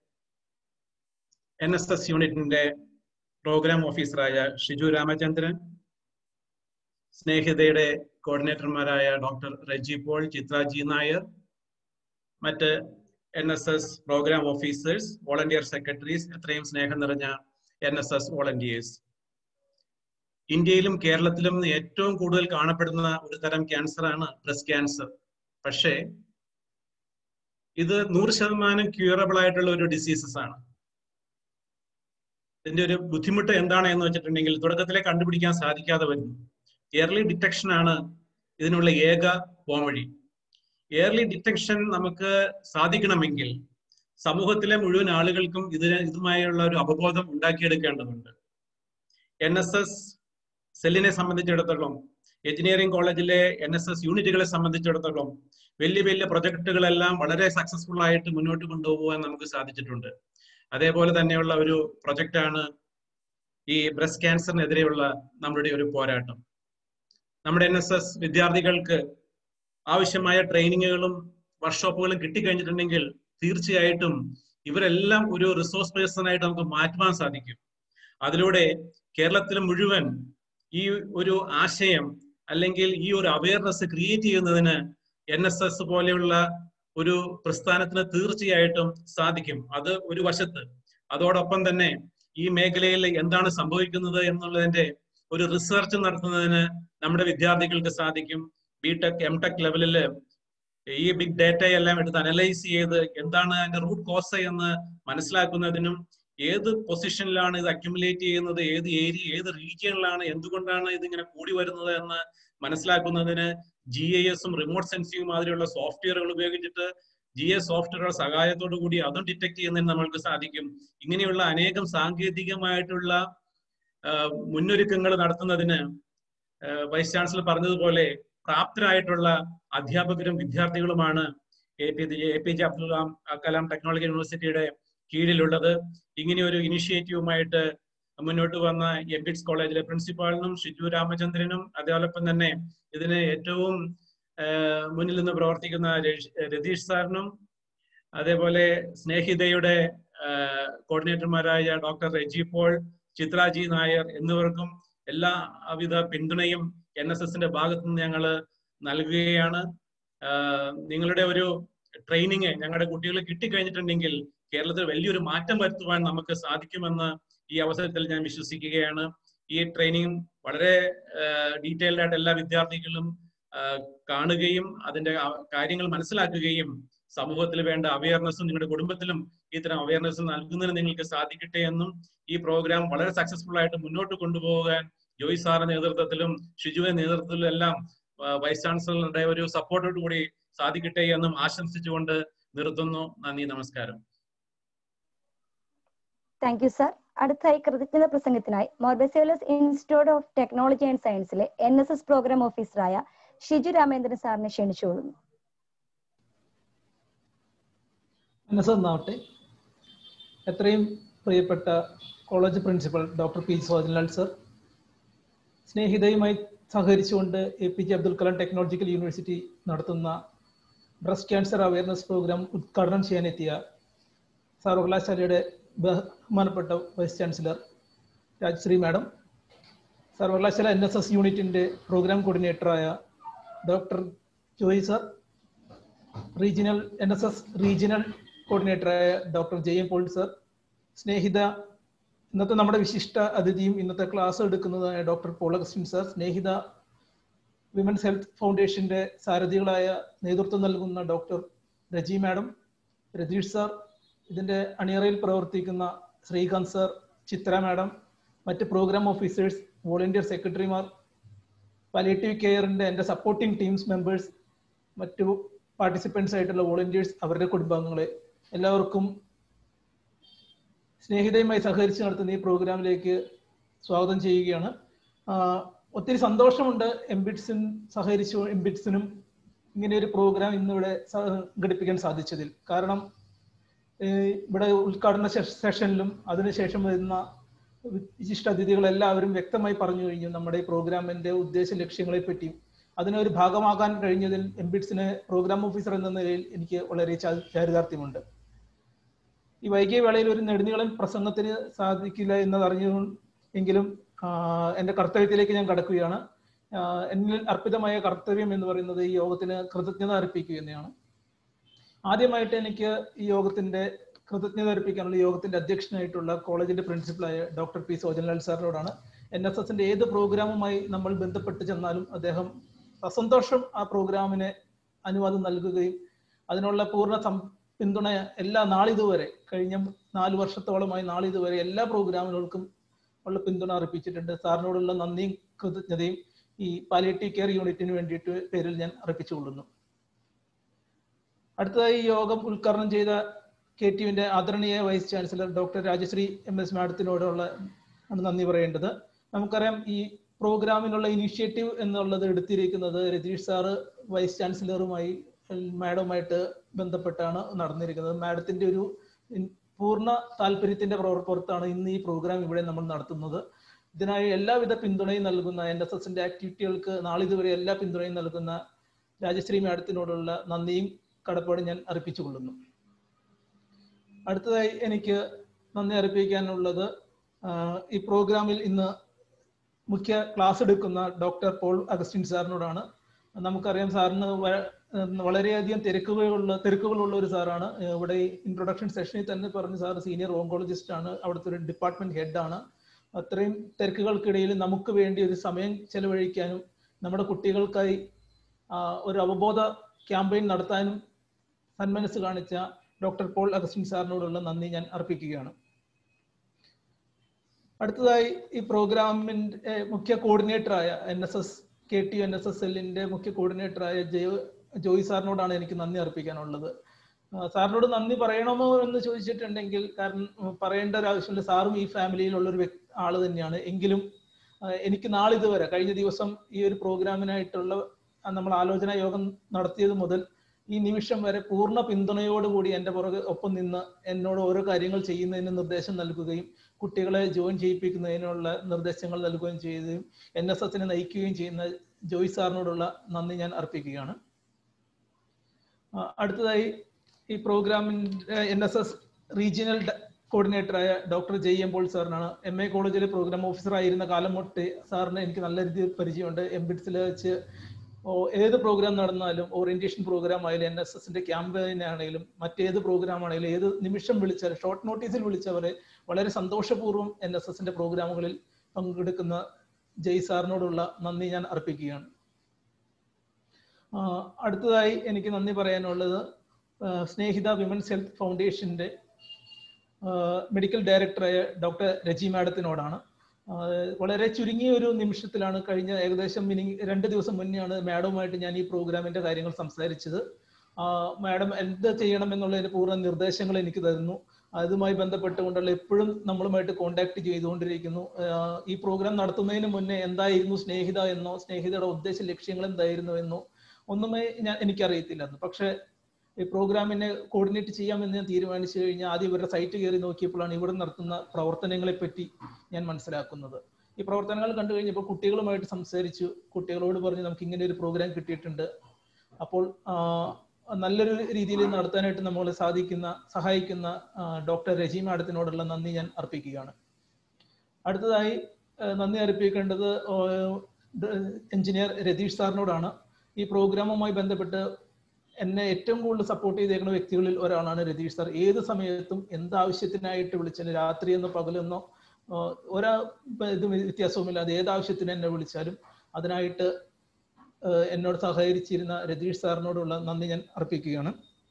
എൻ എസ് എസ് യൂണിറ്റിന്റെ പ്രോഗ്രാം ഓഫീസറായ ഷിജു രാമചന്ദ്രൻ സ്നേഹിതയുടെ കോർഡിനേറ്റർമാരായ ഡോക്ടർ റെജി പോൾ ചിത്ര ജി നായർ മറ്റ് N S S programme officers volunteer secretaries എത്രയും സ്നേഹം നിറഞ്ഞ എൻ എസ് എസ് വോളണ്ടിയേഴ്സ് ഇന്ത്യയിലും കേരളത്തിലും ഏറ്റവും കൂടുതൽ കാണപ്പെടുന്ന ഒരു തരം ക്യാൻസർ ആണ് ബ്രസ്റ്റ് ക്യാൻസർ പക്ഷേ ഇത് നൂറ് ശതമാനം ക്യൂറബിൾ ആയിട്ടുള്ള ഒരു ഡിസീസസ് ആണ് ഇതിന്റെ ഒരു ബുദ്ധിമുട്ട് എന്താണ് എന്ന് വെച്ചിട്ടുണ്ടെങ്കിൽ തുടക്കത്തിലെ കണ്ടുപിടിക്കാൻ സാധിക്കാതെ വരുന്നു എയർലി ഡിറ്റക്ഷൻ ആണ് ഇതിനുള്ള ഏക പോംവഴി എയർലി ഡിറ്റക്ഷൻ നമുക്ക് സാധിക്കണമെങ്കിൽ സമൂഹത്തിലെ മുഴുവൻ ആളുകൾക്കും ഇതിന് ഇതുമായുള്ള ഒരു അവബോധം ഉണ്ടാക്കിയെടുക്കേണ്ടതുണ്ട് എൻ എസ് എസ് സെല്ലിനെ സംബന്ധിച്ചിടത്തോളം എഞ്ചിനീയറിംഗ് കോളേജിലെ എൻ എസ് എസ് യൂണിറ്റുകളെ സംബന്ധിച്ചിടത്തോളം വലിയ വലിയ പ്രൊജക്ടുകളെല്ലാം വളരെ സക്സസ്ഫുൾ ആയിട്ട് മുന്നോട്ട് കൊണ്ടുപോകാൻ നമുക്ക് സാധിച്ചിട്ടുണ്ട് അതേപോലെ തന്നെയുള്ള ഒരു പ്രൊജക്റ്റാണ് ഈ ബ്രസ്റ്റ് ക്യാൻസറിനെതിരെയുള്ള നമ്മുടെ ഒരു പോരാട്ടം നമ്മുടെ എൻ എസ് എസ് വിദ്യാർത്ഥികൾക്ക് ആവശ്യമായ ട്രെയിനിങ്ങുകളും വർക്ക്ഷോപ്പുകളും കിട്ടിക്കഴിഞ്ഞിട്ടുണ്ടെങ്കിൽ തീർച്ചയായിട്ടും ഇവരെല്ലാം ഒരു റിസോഴ്സ് പേഴ്സൺ ആയിട്ട് നമുക്ക് മാറ്റുവാൻ സാധിക്കും അതിലൂടെ കേരളത്തിൽ മുഴുവൻ ഈ ഒരു ആശയം അല്ലെങ്കിൽ ഈ ഒരു അവയർനെസ് ക്രിയേറ്റ് ചെയ്യുന്നതിന് എൻ എസ് എസ് പോലെയുള്ള ഒരു പ്രസ്ഥാനത്തിന് തീർച്ചയായിട്ടും സാധിക്കും അത് ഒരു വശത്ത് അതോടൊപ്പം തന്നെ ഈ മേഖലയിൽ എന്താണ് സംഭവിക്കുന്നത് എന്നുള്ളതിന്റെ ഒരു റിസർച്ച് നടത്തുന്നതിന് നമ്മുടെ വിദ്യാർത്ഥികൾക്ക് സാധിക്കും ബി ടെക് എം ടെക് ലെവലിൽ ഈ ബിഗ് ഡേറ്റയെല്ലാം എടുത്ത് അനലൈസ് ചെയ്ത് എന്താണ് അതിന്റെ റൂട്ട് കോസ് എന്ന് മനസ്സിലാക്കുന്നതിനും ഏത് പൊസിഷനിലാണ് ഇത് അക്യുമുലേറ്റ് ചെയ്യുന്നത് ഏത് ഏരിയ ഏത് റീജിയനിലാണ് എന്തുകൊണ്ടാണ് ഇതിങ്ങനെ കൂടി വരുന്നത് എന്ന് മനസ്സിലാക്കുന്നതിന് ജി ഐ എസും റിമോട്ട് സെൻസിങ് മാതിരിയുള്ള സോഫ്റ്റ്വെയറുകൾ ഉപയോഗിച്ചിട്ട് ജി എസ് സോഫ്റ്റ്വെയറുടെ സഹായത്തോടു കൂടി അതും ഡിറ്റക്ട് ചെയ്യുന്നതിന് നമ്മൾക്ക് സാധിക്കും ഇങ്ങനെയുള്ള അനേകം സാങ്കേതികമായിട്ടുള്ള മുന്നൊരുക്കങ്ങൾ നടത്തുന്നതിന് വൈസ് ചാൻസലർ പറഞ്ഞതുപോലെ പ്രാപ്തരായിട്ടുള്ള അധ്യാപകരും വിദ്യാർത്ഥികളുമാണ് A P A P J Abdul Kalam Kalam technology യൂണിവേഴ്സിറ്റിയുടെ കീഴിലുള്ളത് ഇങ്ങനെ ഒരു ഇനിഷ്യേറ്റീവുമായിട്ട് മുന്നോട്ട് വന്ന എംബിറ്റ്സ് കോളേജിലെ പ്രിൻസിപ്പാളിനും ഷിജു രാമചന്ദ്രനും അതേപോലൊപ്പം തന്നെ ഇതിന് ഏറ്റവും മുന്നിൽ നിന്ന് പ്രവർത്തിക്കുന്ന രതീഷ് സാറിനും അതേപോലെ സ്നേഹിതയുടെ കോർഡിനേറ്റർമാരായ ഡോക്ടർ റെജി പോൾ ചിത്രാജി നായർ എന്നിവർക്കും എല്ലാവിധ പിന്തുണയും എൻ എസ് എസിന്റെ ഭാഗത്തു നിന്ന് ഞങ്ങൾ നൽകുകയാണ് നിങ്ങളുടെ ഒരു ട്രെയിനിങ് ഞങ്ങളുടെ കുട്ടികൾ കിട്ടിക്കഴിഞ്ഞിട്ടുണ്ടെങ്കിൽ കേരളത്തിൽ വലിയൊരു മാറ്റം വരുത്തുവാൻ നമുക്ക് സാധിക്കുമെന്ന് ഈ അവസരത്തിൽ ഞാൻ വിശ്വസിക്കുകയാണ് ഈ ട്രെയിനിങ് വളരെ ഡീറ്റെയിൽഡ് ആയിട്ട് എല്ലാ വിദ്യാർത്ഥികളും കാണുകയും അതിന്റെ കാര്യങ്ങൾ മനസ്സിലാക്കുകയും സമൂഹത്തിൽ വേണ്ട അവയർനെസ്സും നിങ്ങളുടെ കുടുംബത്തിലും ഇത്തരം അവയർനെസ് നൽകുന്നതിന് നിങ്ങൾക്ക് സാധിക്കട്ടെ എന്നും ഈ പ്രോഗ്രാം വളരെ സക്സസ്ഫുൾ ആയിട്ട് മുന്നോട്ട് കൊണ്ടുപോകാൻ ജോയ് സാറിന്റെ നേതൃത്വത്തിലും ഷിജുവിന്റെ നേതൃത്വത്തിലും എല്ലാം വൈസ് ചാൻസലറുടെ ഒരു സപ്പോർട്ടോട് കൂടി സാധിക്കട്ടെ എന്നും ആശംസിച്ചുകൊണ്ട് നിർത്തുന്നു നന്ദി നമസ്കാരം താങ്ക് യു സർ അടുത്തായി കൃതജ്ഞത പ്രസംഗത്തിനായി മോർബസേലസ് ഇൻസ്റ്റിറ്റ്യൂട്ട് ഓഫ് ടെക്നോളജി ആൻഡ് സയൻസിലെ എൻ എസ് എസ് പ്രോഗ്രാം ഓഫീസറായ ഷിജു രാമേന്ദ്രൻ സാറിനെ ക്ഷണിച്ചുകൊള്ളുന്നു മനസ്സൊന്നാവട്ടെ എത്രയും പ്രിയപ്പെട്ട college principal doctor P Sojanlal sir സ്നേഹിതയുമായി സഹകരിച്ചുകൊണ്ട് A P J Abdul Kalam technological university നടത്തുന്ന ബ്രസ്റ്റ് ക്യാൻസർ അവയർനെസ് പ്രോഗ്രാം ഉദ്ഘാടനം ചെയ്യാനെത്തിയ സർവകലാശാലയുടെ ബഹുമാനപ്പെട്ട വൈസ് ചാൻസലർ രാജശ്രീ മാഡം സർവകലാശാല എൻ എസ് എസ് യൂണിറ്റിൻ്റെ പ്രോഗ്രാം കോർഡിനേറ്ററായ doctor Joy sir regional N S S regional കോർഡിനേറ്ററായ doctor J M Paul sir Snehitha ഇന്നത്തെ നമ്മുടെ വിശിഷ്ട അതിഥിയും ഇന്നത്തെ ക്ലാസ് എടുക്കുന്നതായ doctor Paul Augustine sir Snehitha women's health ഫൗണ്ടേഷന്റെ സാരഥികളായ നേതൃത്വം നൽകുന്ന doctor Reji madam Ratheesh sir ഇതിന്റെ അണിയറയിൽ പ്രവർത്തിക്കുന്ന ശ്രീകാന്ത് സാർ ചിത്ര മാഡം മറ്റ് പ്രോഗ്രാം ഓഫീസേഴ്സ് വോളണ്ടിയർ സെക്രട്ടറിമാർ പാലിയേറ്റീവ് കെയറിന്റെ എൻ്റെ സപ്പോർട്ടിംഗ് ടീംസ് മെമ്പേഴ്സ് മറ്റു പാർട്ടിസിപ്പൻസ് ആയിട്ടുള്ള വോളണ്ടിയേഴ്സ് അവരുടെ കുടുംബാംഗങ്ങളെ എല്ലാവർക്കും സ്നേഹിതയുമായി സഹകരിച്ച് നടത്തുന്ന ഈ പ്രോഗ്രാമിലേക്ക് സ്വാഗതം ചെയ്യുകയാണ് ആഹ് ഒത്തിരി സന്തോഷമുണ്ട് എംബിറ്റ്സിൻ സഹകരിച്ചു എംബിറ്റ്സിനും ഇങ്ങനെ ഒരു പ്രോഗ്രാം ഇന്നിവിടെ സംഘടിപ്പിക്കാൻ സാധിച്ചതിൽ കാരണം ഏഹ് ഇവിടെ ഉദ്ഘാടന സെഷ- സെഷനിലും അതിനുശേഷം വരുന്ന വിശിഷ്ട അതിഥികളെല്ലാവരും വ്യക്തമായി പറഞ്ഞു കഴിഞ്ഞു നമ്മുടെ ഈ പ്രോഗ്രാമിന്റെ ഉദ്ദേശ ലക്ഷ്യങ്ങളെ പറ്റിയും അതിനൊരു ഭാഗമാകാൻ കഴിഞ്ഞതിൽ എംബിറ്റ്സിന് പ്രോഗ്രാം ഓഫീസർ എന്ന നിലയിൽ എനിക്ക് വളരെ ചാ- ചാരിതാർത്ഥ്യമുണ്ട് ഈ വൈകിയ വേളയിൽ ഒരു നെടുനീളൻ പ്രസംഗത്തിന് സാധിക്കില്ല എന്നതറിഞ്ഞു എങ്കിലും ആഹ് എന്റെ കർത്തവ്യത്തിലേക്ക് ഞാൻ കടക്കുകയാണ് ആഹ് എന്നിൽ അർപ്പിതമായ കർത്തവ്യം എന്ന് പറയുന്നത് ഈ യോഗത്തിന് കൃതജ്ഞത അർപ്പിക്കുക തന്നെയാണ് ആദ്യമായിട്ട് എനിക്ക് ഈ യോഗത്തിന്റെ കൃതജ്ഞത അർപ്പിക്കാനുള്ള യോഗത്തിന്റെ അധ്യക്ഷനായിട്ടുള്ള കോളേജിന്റെ പ്രിൻസിപ്പലായ ഡോക്ടർ പി സോജൻലാൽ സാറിനോടാണ് എൻ എസ് എസിന്റെ ഏത് പ്രോഗ്രാമുമായി നമ്മൾ ബന്ധപ്പെട്ട് ചെന്നാലും അദ്ദേഹം സസന്തോഷം ആ പ്രോഗ്രാമിന് അനുവാദം നൽകുകയും അതിനുള്ള പൂർണ്ണ സം പിന്തുണ എല്ലാ നാളിതുവരെ കഴിഞ്ഞ നാല് വർഷത്തോളമായി നാളിതുവരെ എല്ലാ പ്രോഗ്രാമുകൾക്കും ഉള്ള പിന്തുണ അർപ്പിച്ചിട്ടുണ്ട് സാറിനോടുള്ള നന്ദിയും കൃതജ്ഞതയും ഈ പാലിയേറ്റീവ് കെയർ യൂണിറ്റിന് വേണ്ടിയിട്ട് പേരിൽ ഞാൻ അർപ്പിച്ചുകൊള്ളുന്നു അടുത്തതായി ഈ യോഗം ഉദ്ഘാടനം ചെയ്ത കെ ടി യുവിന്റെ ആദരണീയ vice chancellor doctor Rajasree M S മാഡത്തിനോടുള്ള ആണ് നന്ദി പറയേണ്ടത് നമുക്കറിയാം ഈ പ്രോഗ്രാമിനുള്ള ഇനിഷ്യേറ്റീവ് എന്നുള്ളത് എടുത്തിരിക്കുന്നത് രതീഷ് സാറ് വൈസ് ചാൻസലറുമായി മാഡവുമായിട്ട് ബന്ധപ്പെട്ടാണ് നടന്നിരിക്കുന്നത് മാഡത്തിന്റെ ഒരു ഇൻ- പൂർണ്ണ താല്പര്യത്തിന്റെ പ്രവർ- പുറത്താണ് ഇന്ന് ഈ പ്രോഗ്രാം ഇവിടെ നമ്മൾ നടത്തുന്നത് ഇതിനായി എല്ലാവിധ പിന്തുണയും നൽകുന്ന എൻ എസ് എസിന്റെ ആക്ടിവിറ്റികൾക്ക് നാളിതുവരെ എല്ലാ പിന്തുണയും നൽകുന്ന രാജശ്രീ മാഡത്തിനോടുള്ള നന്ദിയും കടപ്പാടും ഞാൻ അർപ്പിച്ചുകൊള്ളുന്നു അടുത്തതായി എനിക്ക് നന്ദി അർപ്പിക്കാനുള്ളത് ആഹ് ഈ പ്രോഗ്രാമിൽ ഇന്ന് മുഖ്യ ക്ലാസ് എടുക്കുന്ന ഡോക്ടർ പോൾ അഗസ്റ്റിൻ സാറിനോടാണ് നമുക്കറിയാം സാറിന് വ- ഉം വളരെയധികം തിരക്കുകളുള്ള തിരക്കുകളുള്ള ഒരു സാറാണ് ഏഹ് ഇവിടെ ഇൻട്രൊഡക്ഷൻ സെഷനിൽ തന്നെ പറഞ്ഞ സാർ സീനിയർ ഓങ്കോളജിസ്റ്റ് ആണ് അവിടുത്തെ ഒരു ഡിപ്പാർട്ട്മെന്റ് ഹെഡ് ആണ് അത്രയും തിരക്കുകൾക്കിടയിൽ നമുക്ക് വേണ്ടി ഒരു സമയം ചെലവഴിക്കാനും നമ്മുടെ കുട്ടികൾക്കായി ആ, ഒരു അവബോധ ക്യാമ്പയിൻ നടത്താനും സന്മനസ് കാണിച്ച ഡോക്ടർ പോൾ അഗസ്റ്റിൻ സാറിനോടുള്ള നന്ദി ഞാൻ അർപ്പിക്കുകയാണ് അടുത്തതായി ഈ പ്രോഗ്രാമിന്റെ മുഖ്യ കോർഡിനേറ്ററായ N S S K T N S S എല്ലിന്റെ മുഖ്യ കോർഡിനേറ്ററായ ജയോ ജോയി സാറിനോടാണ് എനിക്ക് നന്ദി അർപ്പിക്കാനുള്ളത് ആ, സാറിനോട് നന്ദി പറയണമോ എന്ന് ചോദിച്ചിട്ടുണ്ടെങ്കിൽ കാരണം ഉം, പറയേണ്ട ഒരു ആവശ്യമില്ല സാറും ഈ ഫാമിലിയിലുള്ള ഒരു വ്യക്തി ആള് തന്നെയാണ് എങ്കിലും ആ, എനിക്ക് നാളിതുവരെ കഴിഞ്ഞ ദിവസം ഈ ഒരു പ്രോഗ്രാമിനായിട്ടുള്ള ആ, നമ്മൾ ആലോചനാ യോഗം നടത്തിയത് മുതൽ ഈ നിമിഷം വരെ പൂർണ്ണ പിന്തുണയോടുകൂടി എൻ്റെ പുറകെ ഒപ്പം നിന്ന് എന്നോട് ഓരോ കാര്യങ്ങൾ ചെയ്യുന്നതിന് നിർദ്ദേശം നൽകുകയും കുട്ടികളെ ജോയിൻ ചെയ്യിപ്പിക്കുന്നതിനുള്ള നിർദ്ദേശങ്ങൾ നൽകുകയും ചെയ്യുകയും എൻ എസ് എസിനെ നയിക്കുകയും ചെയ്യുന്ന ജോയ് സാറിനോടുള്ള നന്ദി ഞാൻ അർപ്പിക്കുകയാണ് ആ, അടുത്തതായി ഈ പ്രോഗ്രാമിന്റെ എൻ എസ് എസ് റീജിയണൽ കോർഡിനേറ്ററായ ഡോക്ടർ ജെ എം പോൾ സാറിനാണ് എം എ കോളേജിലെ പ്രോഗ്രാം ഓഫീസർ ആയിരുന്ന കാലം തൊട്ട് സാറിന് എനിക്ക് നല്ല രീതിയിൽ പരിചയമുണ്ട് എംബിഡ്സിൽ വെച്ച് ഓ, ഏത് പ്രോഗ്രാം നടന്നാലും ഓറിയന്റേഷൻ പ്രോഗ്രാം ആയാലും എൻ എസ് എസിന്റെ ക്യാമ്പയിൻ ആണെങ്കിലും മറ്റേത് പ്രോഗ്രാം ആണെങ്കിലും ഏത് നിമിഷം വിളിച്ചാലും ഷോർട്ട് നോട്ടീസിൽ വിളിച്ചവരെ വളരെ സന്തോഷപൂർവ്വം എൻ എസ് എസിന്റെ പ്രോഗ്രാമുകളിൽ പങ്കെടുക്കുന്ന ജയ് സാറിനോടുള്ള നന്ദി ഞാൻ അർപ്പിക്കുകയാണ് ആ, അടുത്തതായി എനിക്ക് നന്ദി പറയാനുള്ളത് ആ, സ്നേഹിത വിമൻസ് ഹെൽത്ത് ഫൗണ്ടേഷന്റെ മെഡിക്കൽ ഡയറക്ടറായ ഡോക്ടർ രജി മാഡത്തിനോടാണ് ആ, വളരെ ചുരുങ്ങിയ ഒരു നിമിഷത്തിലാണ് കഴിഞ്ഞ ഏകദേശം മിനി രണ്ട് ദിവസം മുന്നെയാണ് മാഡവുമായിട്ട് ഞാൻ ഈ പ്രോഗ്രാമിന്റെ കാര്യങ്ങൾ സംസാരിച്ചത് മാഡം എന്ത് ചെയ്യണം എന്നുള്ളതിന്റെ പൂർണ്ണ നിർദ്ദേശങ്ങൾ എനിക്ക് തരുന്നു അതുമായി ബന്ധപ്പെട്ടുകൊണ്ടുള്ള എപ്പോഴും നമ്മളുമായിട്ട് കോണ്ടാക്ട് ചെയ്തുകൊണ്ടിരിക്കുന്നു ആ, ഈ പ്രോഗ്രാം നടത്തുന്നതിന് മുന്നേ എന്തായിരുന്നു സ്നേഹിത എന്നോ സ്നേഹിതയുടെ ഉദ്ദേശ ലക്ഷ്യങ്ങൾ എന്തായിരുന്നു എന്നോ ഒന്നുമേ ഞാൻ എനിക്കറിയത്തില്ലായിരുന്നു പക്ഷെ ഈ പ്രോഗ്രാമിനെ കോർഡിനേറ്റ് ചെയ്യാമെന്ന് ഞാൻ തീരുമാനിച്ചു കഴിഞ്ഞാൽ ആദ്യം ഇവരുടെ സൈറ്റ് കയറി നോക്കിയപ്പോഴാണ് ഇവിടെ നടത്തുന്ന പ്രവർത്തനങ്ങളെ പറ്റി ഞാൻ മനസ്സിലാക്കുന്നത് ഈ പ്രവർത്തനങ്ങൾ കണ്ടു കഴിഞ്ഞപ്പോൾ കുട്ടികളുമായിട്ട് സംസാരിച്ചു കുട്ടികളോട് പറഞ്ഞു നമുക്ക് ഇങ്ങനെ ഒരു പ്രോഗ്രാം കിട്ടിയിട്ടുണ്ട് അപ്പോൾ ആ, നല്ലൊരു രീതിയിൽ നടത്താനായിട്ട് നമ്മളെ സാധിക്കുന്ന സഹായിക്കുന്ന ആ, ഡോക്ടർ രജി മാഡത്തിനോടുള്ള നന്ദി ഞാൻ അർപ്പിക്കുകയാണ് അടുത്തതായി ആ, നന്ദി അർപ്പിക്കേണ്ടത് എഞ്ചിനീയർ രതീഷ് സാറിനോടാണ് ഈ പ്രോഗ്രാമുമായി ബന്ധപ്പെട്ട് എന്നെ ഏറ്റവും കൂടുതൽ സപ്പോർട്ട് ചെയ്തേക്കുന്ന വ്യക്തികളിൽ ഒരാളാണ് രതീഷ് സാർ ഏത് സമയത്തും എന്ത് ആവശ്യത്തിനായിട്ട് വിളിച്ചാലും രാത്രിയെന്നോ പകലെന്നോ ആഹ് ഒരാ ഇത് വ്യത്യാസവുമില്ലാതെ ഏത് ആവശ്യത്തിന് എന്നെ വിളിച്ചാലും അതിനായിട്ട് ആഹ് എന്നോട് സഹകരിച്ചിരുന്ന രതീഷ് സാറിനോടുള്ള നന്ദി ഞാൻ അർപ്പിക്കുകയാണ്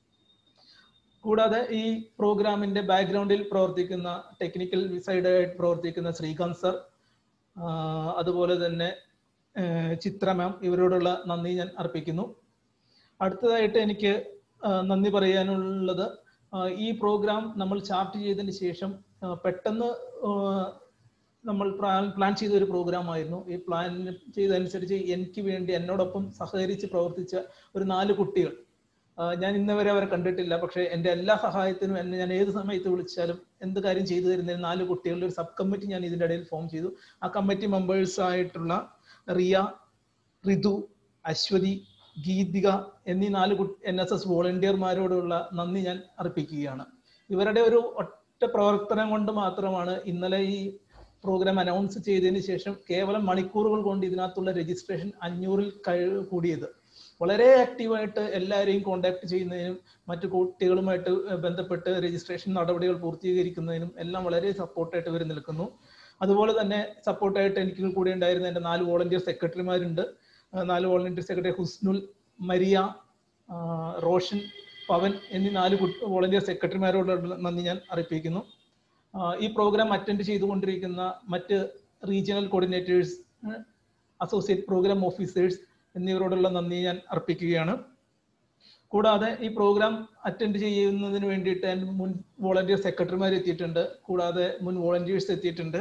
കൂടാതെ ഈ പ്രോഗ്രാമിന്റെ ബാക്ക്ഗ്രൗണ്ടിൽ പ്രവർത്തിക്കുന്ന ടെക്നിക്കൽ സൈഡായിട്ട് പ്രവർത്തിക്കുന്ന ശ്രീകാന്ത് സർ ആഹ് അതുപോലെ തന്നെ ആഹ് ചിത്ര മാം ഇവരോടുള്ള നന്ദി ഞാൻ അർപ്പിക്കുന്നു അടുത്തതായിട്ട് എനിക്ക് ആഹ് നന്ദി പറയാനുള്ളത് ആഹ് ഈ പ്രോഗ്രാം നമ്മൾ ചാർട്ട് ചെയ്തതിന് ശേഷം ആഹ് പെട്ടെന്ന് ആഹ് നമ്മൾ പ്ലാൻ പ്ലാൻ ചെയ്ത ഒരു പ്രോഗ്രാം ആയിരുന്നു ഈ പ്ലാൻ ചെയ്തതനുസരിച്ച് എനിക്ക് വേണ്ടി എന്നോടൊപ്പം സഹകരിച്ച് പ്രവർത്തിച്ച ഒരു നാല് കുട്ടികൾ ആഹ് ഞാൻ ഇന്ന് വരെ അവരെ കണ്ടിട്ടില്ല പക്ഷേ എൻ്റെ എല്ലാ സഹായത്തിനും എന്നെ ഞാൻ ഏത് സമയത്ത് വിളിച്ചാലും എന്ത് കാര്യം ചെയ്തു തരുന്നതിന് നാല് കുട്ടികളുടെ ഒരു സബ് കമ്മിറ്റി ഞാൻ ഇതിൻ്റെ ഇടയിൽ ഫോം ചെയ്തു ആ കമ്മിറ്റി മെമ്പേഴ്സ് ആയിട്ടുള്ള റിയ ഋതു അശ്വതി ഗീതിക എന്നീ നാല് എൻ എസ് എസ് വോളണ്ടിയർമാരോടുള്ള നന്ദി ഞാൻ അർപ്പിക്കുകയാണ് ഇവരുടെ ഒരു ഒറ്റ പ്രവർത്തനം കൊണ്ട് മാത്രമാണ് ഇന്നലെ ഈ പ്രോഗ്രാം അനൗൺസ് ചെയ്തതിന് ശേഷം കേവലം മണിക്കൂറുകൾ കൊണ്ട് ഇതിനകത്തുള്ള രജിസ്ട്രേഷൻ അഞ്ഞൂറിൽ കഴി കൂടിയത് വളരെ ആക്റ്റീവായിട്ട് എല്ലാവരെയും കോണ്ടാക്ട് ചെയ്യുന്നതിനും മറ്റു കുട്ടികളുമായിട്ട് ബന്ധപ്പെട്ട് രജിസ്ട്രേഷൻ നടപടികൾ പൂർത്തീകരിക്കുന്നതിനും എല്ലാം വളരെ സപ്പോർട്ടായിട്ട് ഇവർ നിൽക്കുന്നു അതുപോലെ തന്നെ സപ്പോർട്ടായിട്ട് എനിക്ക് കൂടെ ഉണ്ടായിരുന്ന എൻ്റെ നാല് വോളണ്ടിയർ സെക്രട്ടറിമാരുണ്ട് ആ, നാല് വോളണ്ടിയർ സെക്രട്ടറി ഹുസ്നുൽ മരിയ ആ, റോഷൻ പവൻ എന്നീ നാല് വോളണ്ടിയർ സെക്രട്ടറിമാരോടുള്ള നന്ദി ഞാൻ അറിയിപ്പിക്കുന്നു ആ, ഈ പ്രോഗ്രാം അറ്റൻഡ് ചെയ്തുകൊണ്ടിരിക്കുന്ന മറ്റ് regional coordinators associate programme officers എന്നിവരോടുള്ള നന്ദി ഞാൻ അർപ്പിക്കുകയാണ് കൂടാതെ ഈ പ്രോഗ്രാം അറ്റൻഡ് ചെയ്യുന്നതിന് വേണ്ടിയിട്ട് എൻ്റെ മുൻ വോളണ്ടിയർ സെക്രട്ടറിമാർ എത്തിയിട്ടുണ്ട് കൂടാതെ മുൻ വോളണ്ടിയേഴ്സ് എത്തിയിട്ടുണ്ട്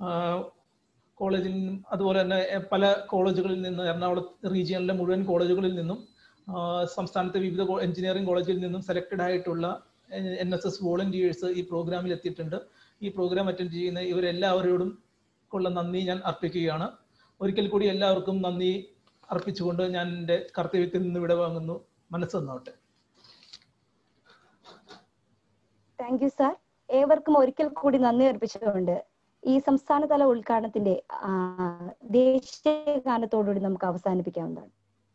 കോളേജിൽ നിന്നും അതുപോലെ തന്നെ എ, പല കോളേജുകളിൽ നിന്ന് എറണാകുളം റീജിയണിലെ മുഴുവൻ കോളേജുകളിൽ നിന്നും ആ, സംസ്ഥാനത്തെ വിവിധ എഞ്ചിനീയറിംഗ് കോളേജിൽ നിന്നും സെലക്ടഡ് ആയിട്ടുള്ള എൻ എസ് എസ് വോളണ്ടിയേഴ്സ് ഈ പ്രോഗ്രാമിൽ എത്തിയിട്ടുണ്ട് ഈ പ്രോഗ്രാം അറ്റൻഡ് ചെയ്യുന്ന ഇവരെല്ലാവരോടും ഉള്ള നന്ദി ഞാൻ അർപ്പിക്കുകയാണ് ഒരിക്കൽ കൂടി എല്ലാവർക്കും നന്ദി അർപ്പിച്ചുകൊണ്ട് ഞാൻ എൻ്റെ കർത്തവ്യത്തിൽ നിന്ന് ഇവിടെ വാങ്ങുന്നു മനസ്സ് നന്നോട്ടെ താങ്ക് യു സാർ ഏവർക്കും ഒരിക്കൽ കൂടി നന്ദി അർപ്പിച്ചുകൊണ്ട് ഈ സംസ്ഥാനതല ഉദ്ഘാടനത്തിന്റെ ആ, ദേശീയ ഗാനത്തോടുകൂടി നമുക്ക് അവസാനിപ്പിക്കാവുന്നതാണ്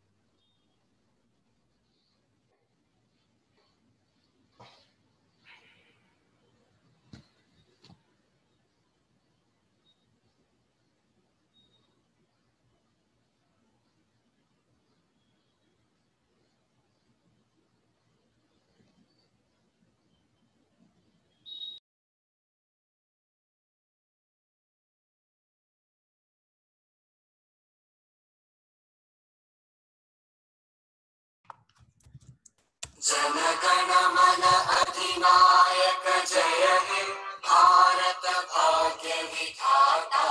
जनगणमन अधिनायक जय हे भारत भाग्य विधाता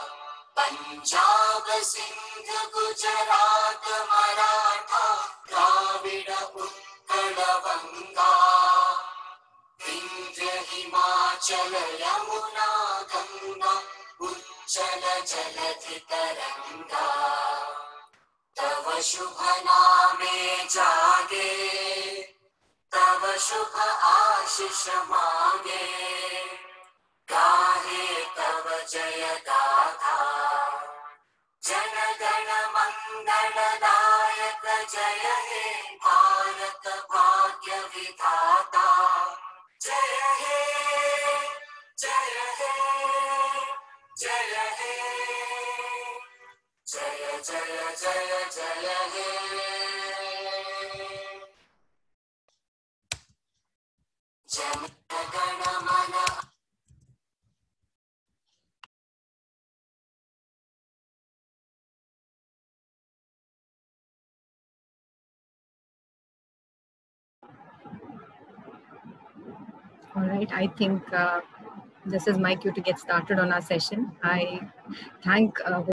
पंजाब सिंध गुजरात मराठा द्राविड उत्कल बंगा विंध्य हिमाचल यमुना गंगा उज्जल जलधि तरंगा तव शुभ नामे जागे तव शुभ आशीष मांगे गाहे तव जय गाथा जन गण मंगल दायक जय हे भारत भाग्य विधाता जय हे जय हे जय हे जय जय जय जय हे जन गण मन All right, I think uh, this is my cue to get started on our session. I thank uh,